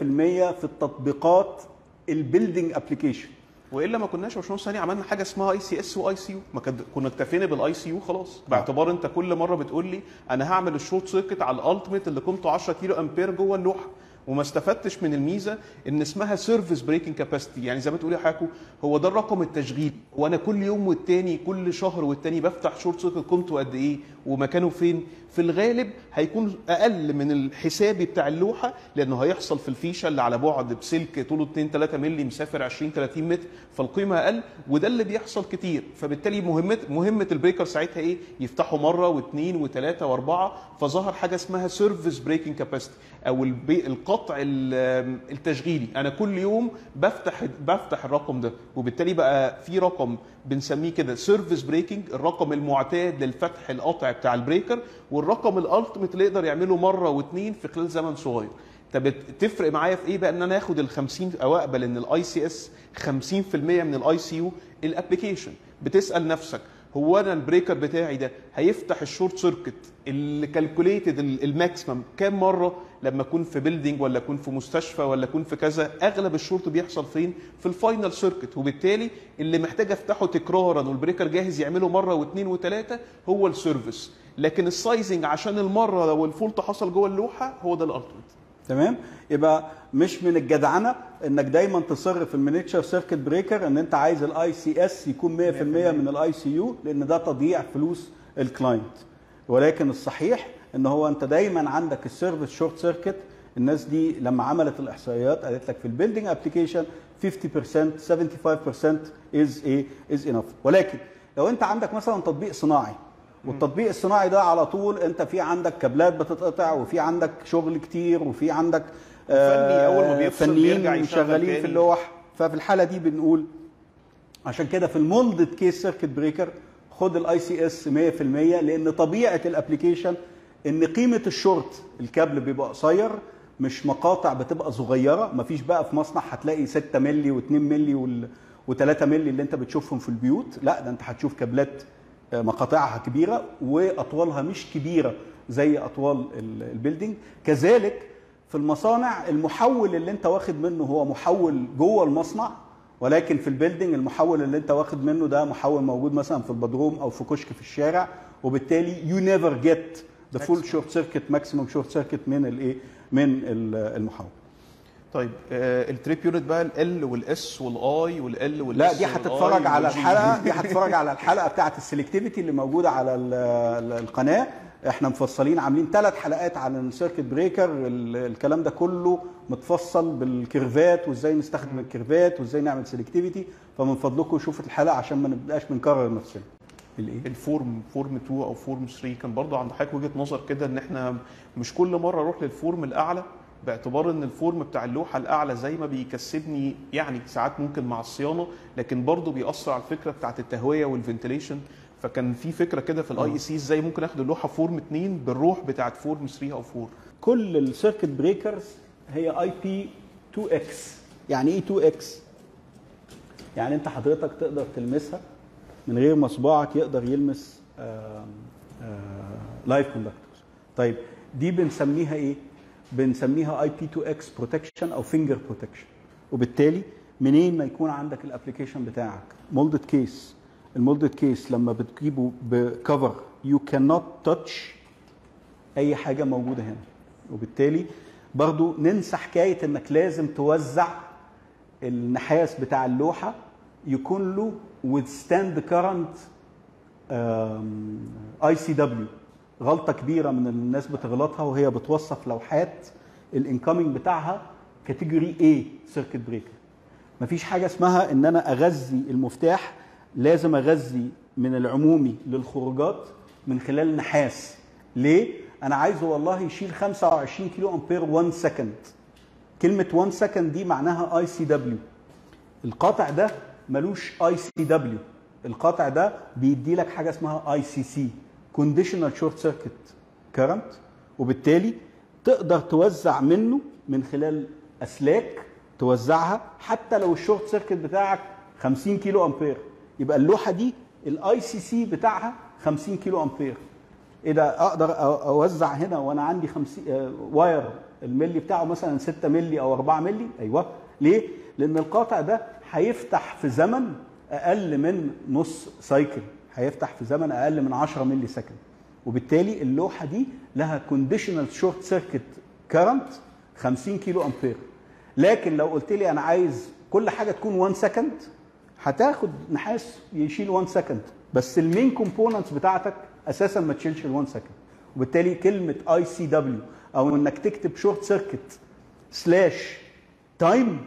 [SPEAKER 2] في التطبيقات البيلدينج ابلكيشن
[SPEAKER 1] والا ما كناش يا باشمهندس ثاني عملنا حاجه اسمها اي سي اس واي سي يو ما كد- كنا اكتفينا بالاي سي يو خلاص باعتبار انت كل مره بتقول لي انا هعمل الشورت سيركت على الالتيميت اللي قيمته 10 كيلو امبير جوه اللوحه وما استفدتش من الميزه ان اسمها سيرفيس بريكنج كاباسيتي يعني زي ما تقولي يا حاكو هو ده الرقم التشغيلي وانا كل يوم والتاني كل شهر والتاني بفتح شورت سيركت قيمته قد ايه ومكانه فين في الغالب هيكون اقل من الحسابي بتاع اللوحه لانه هيحصل في الفيشه اللي على بعد بسلك طوله 2 3 مللي مسافر 20 30 متر فالقيمه اقل وده اللي بيحصل كتير فبالتالي مهمه مهمه البريكر ساعتها ايه يفتحوا مره واثنين وثلاثه واربعه فظهر حاجه اسمها سيرفيس بريكنج كاباسيتي او البي... القطع ال- التشغيلي انا كل يوم بفتح بفتح الرقم ده وبالتالي بقى في رقم بنسميه كده سيرفيس بريكنج الرقم المعتاد للفتح القطع بتاع البريكر والرقم الالتيميت اللي يقدر يعمله مره واثنين في خلال زمن صغير طب تفرق معايا في ايه بقى ان انا اخد ال 50 او اقبل ان الاي سي اس 50% من الاي سي يو الابلكيشن بتسال نفسك هو انا البريكر بتاعي ده هيفتح الشورت سيركت اللي كالكوليتد الماكسيمم كام مره لما اكون في بيلدينج ولا اكون في مستشفى ولا اكون في كذا اغلب الشورت بيحصل فين في الفاينل سيركت وبالتالي اللي محتاج افتحه تكرارا والبريكر جاهز يعمله مره واثنين وثلاثه هو السيرفيس لكن السايزنج عشان المره لو الفولت حصل جوه اللوحه هو ده الالتيميت
[SPEAKER 2] تمام يبقى مش من الجدعنه انك دايما تصر في المينيتشر سيركت بريكر ان انت عايز الاي سي اس يكون 100% من الاي سي يو لان ده تضييع فلوس الكلاينت ولكن الصحيح ان هو انت دايما عندك السيرفيس شورت سيركت الناس دي لما عملت الاحصائيات قالت لك في البيلدينج ابلكيشن 50% 75% از ايه از انف ولكن لو انت عندك مثلا تطبيق صناعي والتطبيق الصناعي ده على طول انت في عندك كابلات بتتقطع وفي عندك شغل كتير وفي عندك
[SPEAKER 1] وفني أول ما بيفصل بيرجع
[SPEAKER 2] فنيين
[SPEAKER 1] يشغل
[SPEAKER 2] شغالين
[SPEAKER 1] تاني.
[SPEAKER 2] في اللوح ففي الحاله دي بنقول عشان كده في المولدد كيس سيركت بريكر خد الاي سي اس 100% لان طبيعه الابلكيشن ان قيمه الشورت الكابل بيبقى قصير مش مقاطع بتبقى صغيره مفيش بقى في مصنع هتلاقي 6 مللي و2 مللي وال و3 مللي اللي انت بتشوفهم في البيوت لا ده انت هتشوف كابلات آه، مقاطعها كبيره واطوالها مش كبيره زي اطوال ال- البيلدينج كذلك في المصانع المحول اللي انت واخد منه هو محول جوه المصنع ولكن في البيلدينج المحول اللي انت واخد منه ده محول موجود مثلا في البدروم او في كشك في الشارع وبالتالي يو نيفر جيت ذا فول شورت سيركت ماكسيمم شورت سيركت من الايه من ال- المحول
[SPEAKER 1] طيب آه التريب يونت بقى ال والاس والاي والال والاس
[SPEAKER 2] لا دي هتتفرج على الحلقه دي هتتفرج على الحلقه بتاعه السلكتيفيتي اللي موجوده على ال- ال- القناه احنا مفصلين عاملين ثلاث حلقات عن السيركت بريكر ال- الكلام ده كله متفصل بالكيرفات وازاي نستخدم الكيرفات وازاي نعمل سلكتيفيتي فمن فضلكم شوفوا الحلقه عشان ما نبقاش بنكرر نفسنا الايه
[SPEAKER 1] الفورم فورم 2 او فورم 3 كان برضو عند حضرتك وجهه نظر كده ان احنا مش كل مره اروح للفورم الاعلى باعتبار ان الفورم بتاع اللوحه الاعلى زي ما بيكسبني يعني ساعات ممكن مع الصيانه لكن برضو بيأثر على الفكره بتاعت التهويه والفنتليشن فكان في فكره كده في الاي اي سي ازاي ممكن اخد اللوحه فورم 2 بالروح بتاعت فورم 3 او 4
[SPEAKER 2] كل السيركت بريكرز هي اي بي 2 اكس يعني ايه 2 اكس يعني انت حضرتك تقدر تلمسها من غير ما صباعك يقدر يلمس لايف كوندكتورز طيب دي بنسميها ايه بنسميها اي بي 2 اكس بروتكشن او فينجر بروتكشن وبالتالي منين ما يكون عندك الابلكيشن بتاعك مولدد كيس المولدد كيس لما بتجيبه بكفر يو كانوت تاتش اي حاجه موجوده هنا وبالتالي برضو ننسى حكايه انك لازم توزع النحاس بتاع اللوحه يكون له withstand current اي سي دبليو غلطه كبيره من الناس بتغلطها وهي بتوصف لوحات الانكمنج بتاعها كاتيجوري اي سيركت بريكر مفيش حاجه اسمها ان انا اغذي المفتاح لازم اغذي من العمومي للخروجات من خلال نحاس ليه انا عايزه والله يشيل 25 كيلو امبير 1 سكند كلمه 1 سكند دي معناها اي سي دبليو القاطع ده ملوش اي سي دبليو القاطع ده بيدي لك حاجه اسمها اي سي سي كونديشنال شورت سيركت كرنت وبالتالي تقدر توزع منه من خلال اسلاك توزعها حتى لو الشورت سيركت بتاعك 50 كيلو امبير يبقى اللوحه دي الاي سي سي بتاعها 50 كيلو امبير ايه ده اقدر أ- اوزع هنا وانا عندي 50 آه، واير الملي بتاعه مثلا 6 ملي او 4 ملي ايوه ليه لان القاطع ده هيفتح في زمن اقل من نص سايكل هيفتح في زمن اقل من 10 ملي سكند وبالتالي اللوحه دي لها كونديشنال شورت سيركت كارنت 50 كيلو امبير لكن لو قلت لي انا عايز كل حاجه تكون 1 سكند هتاخد نحاس يشيل 1 سكند بس المين كومبوننتس بتاعتك اساسا ما تشيلش ال 1 سكند وبالتالي كلمه اي سي دبليو او انك تكتب شورت سيركت سلاش تايم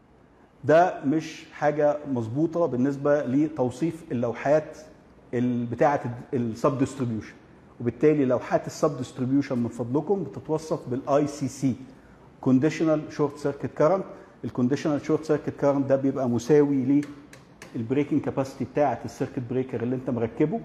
[SPEAKER 2] ده مش حاجه مظبوطه بالنسبه لتوصيف اللوحات ال- بتاعه السب ديستريبيوشن وبالتالي لوحات السب ديستريبيوشن من فضلكم بتتوصف بالاي سي سي كونديشنال شورت سيركت كارنت الكونديشنال شورت سيركت كارنت ده بيبقى مساوي للبريكنج كاباسيتي بتاعه السيركت بريكر اللي انت مركبه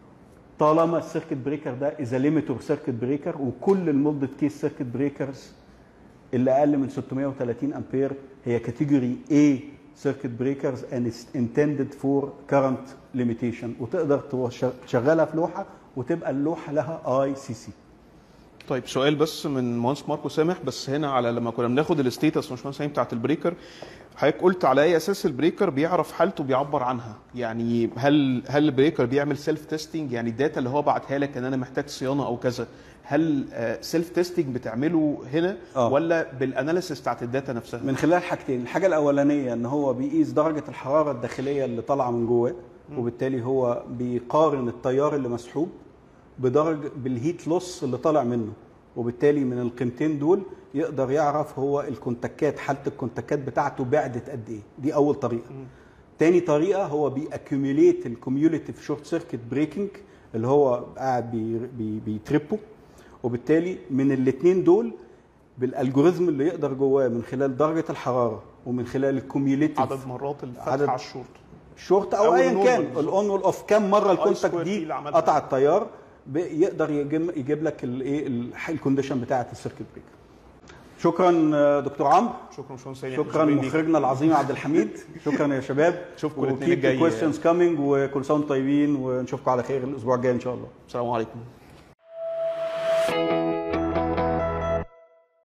[SPEAKER 2] طالما السيركت بريكر ده از ليميتور سيركت بريكر وكل المولدد كيس سيركت بريكرز اللي اقل من 630 امبير هي كاتيجوري A سيركت بريكرز and is intended for current limitation وتقدر توش- تشغلها في لوحه وتبقى اللوحه لها اي سي سي
[SPEAKER 1] طيب سؤال بس من مهندس ماركو سامح بس هنا على لما كنا بناخد الستيتس مش مثلا بتاعت البريكر حضرتك قلت على اي اساس البريكر بيعرف حالته بيعبر عنها يعني هل هل البريكر بيعمل سيلف تيستنج يعني الداتا اللي هو بعتها لك ان انا محتاج صيانه او كذا هل سيلف تيستنج بتعمله هنا
[SPEAKER 2] آه.
[SPEAKER 1] ولا بالاناليسيس بتاعت الداتا نفسها
[SPEAKER 2] من خلال حاجتين الحاجه الاولانيه ان هو بيقيس درجه الحراره الداخليه اللي طالعه من جواه وبالتالي هو بيقارن التيار اللي مسحوب بدرجه بالهيت لوس اللي طالع منه وبالتالي من القيمتين دول يقدر يعرف هو الكونتاكات حاله الكونتاكات بتاعته بعدت قد ايه دي اول طريقه تاني طريقه هو بيأكيوميليت الكوميوليتيف شورت سيركت بريكنج اللي هو قاعد بي بي بيتربه وبالتالي من الاثنين دول بالالجوريزم اللي يقدر جواه من خلال درجه الحراره ومن خلال الكوميوليتيف
[SPEAKER 1] عدد مرات الفتح
[SPEAKER 2] عدد-
[SPEAKER 1] على الشورت
[SPEAKER 2] شورت او,
[SPEAKER 1] أو
[SPEAKER 2] ايا
[SPEAKER 1] النورمال
[SPEAKER 2] كان
[SPEAKER 1] بالظبط.
[SPEAKER 2] الاون والاوف كام مره الكونتاكت
[SPEAKER 1] سكوير
[SPEAKER 2] دي
[SPEAKER 1] اللي عملها.
[SPEAKER 2] قطع التيار ب- يقدر يجيب, يجيب لك الايه الكونديشن بتاعه السيركت بريكر شكرا آه، دكتور عمرو
[SPEAKER 1] شكرا شكرا سيدي
[SPEAKER 2] شكرا مخرجنا العظيم عبد الحميد شكرا يا شباب
[SPEAKER 1] نشوفكم الاثنين الجاي.
[SPEAKER 2] كويستشنز كامينج وكل سنه وانتم طيبين ونشوفكم على خير الاسبوع الجاي ان شاء الله
[SPEAKER 1] السلام عليكم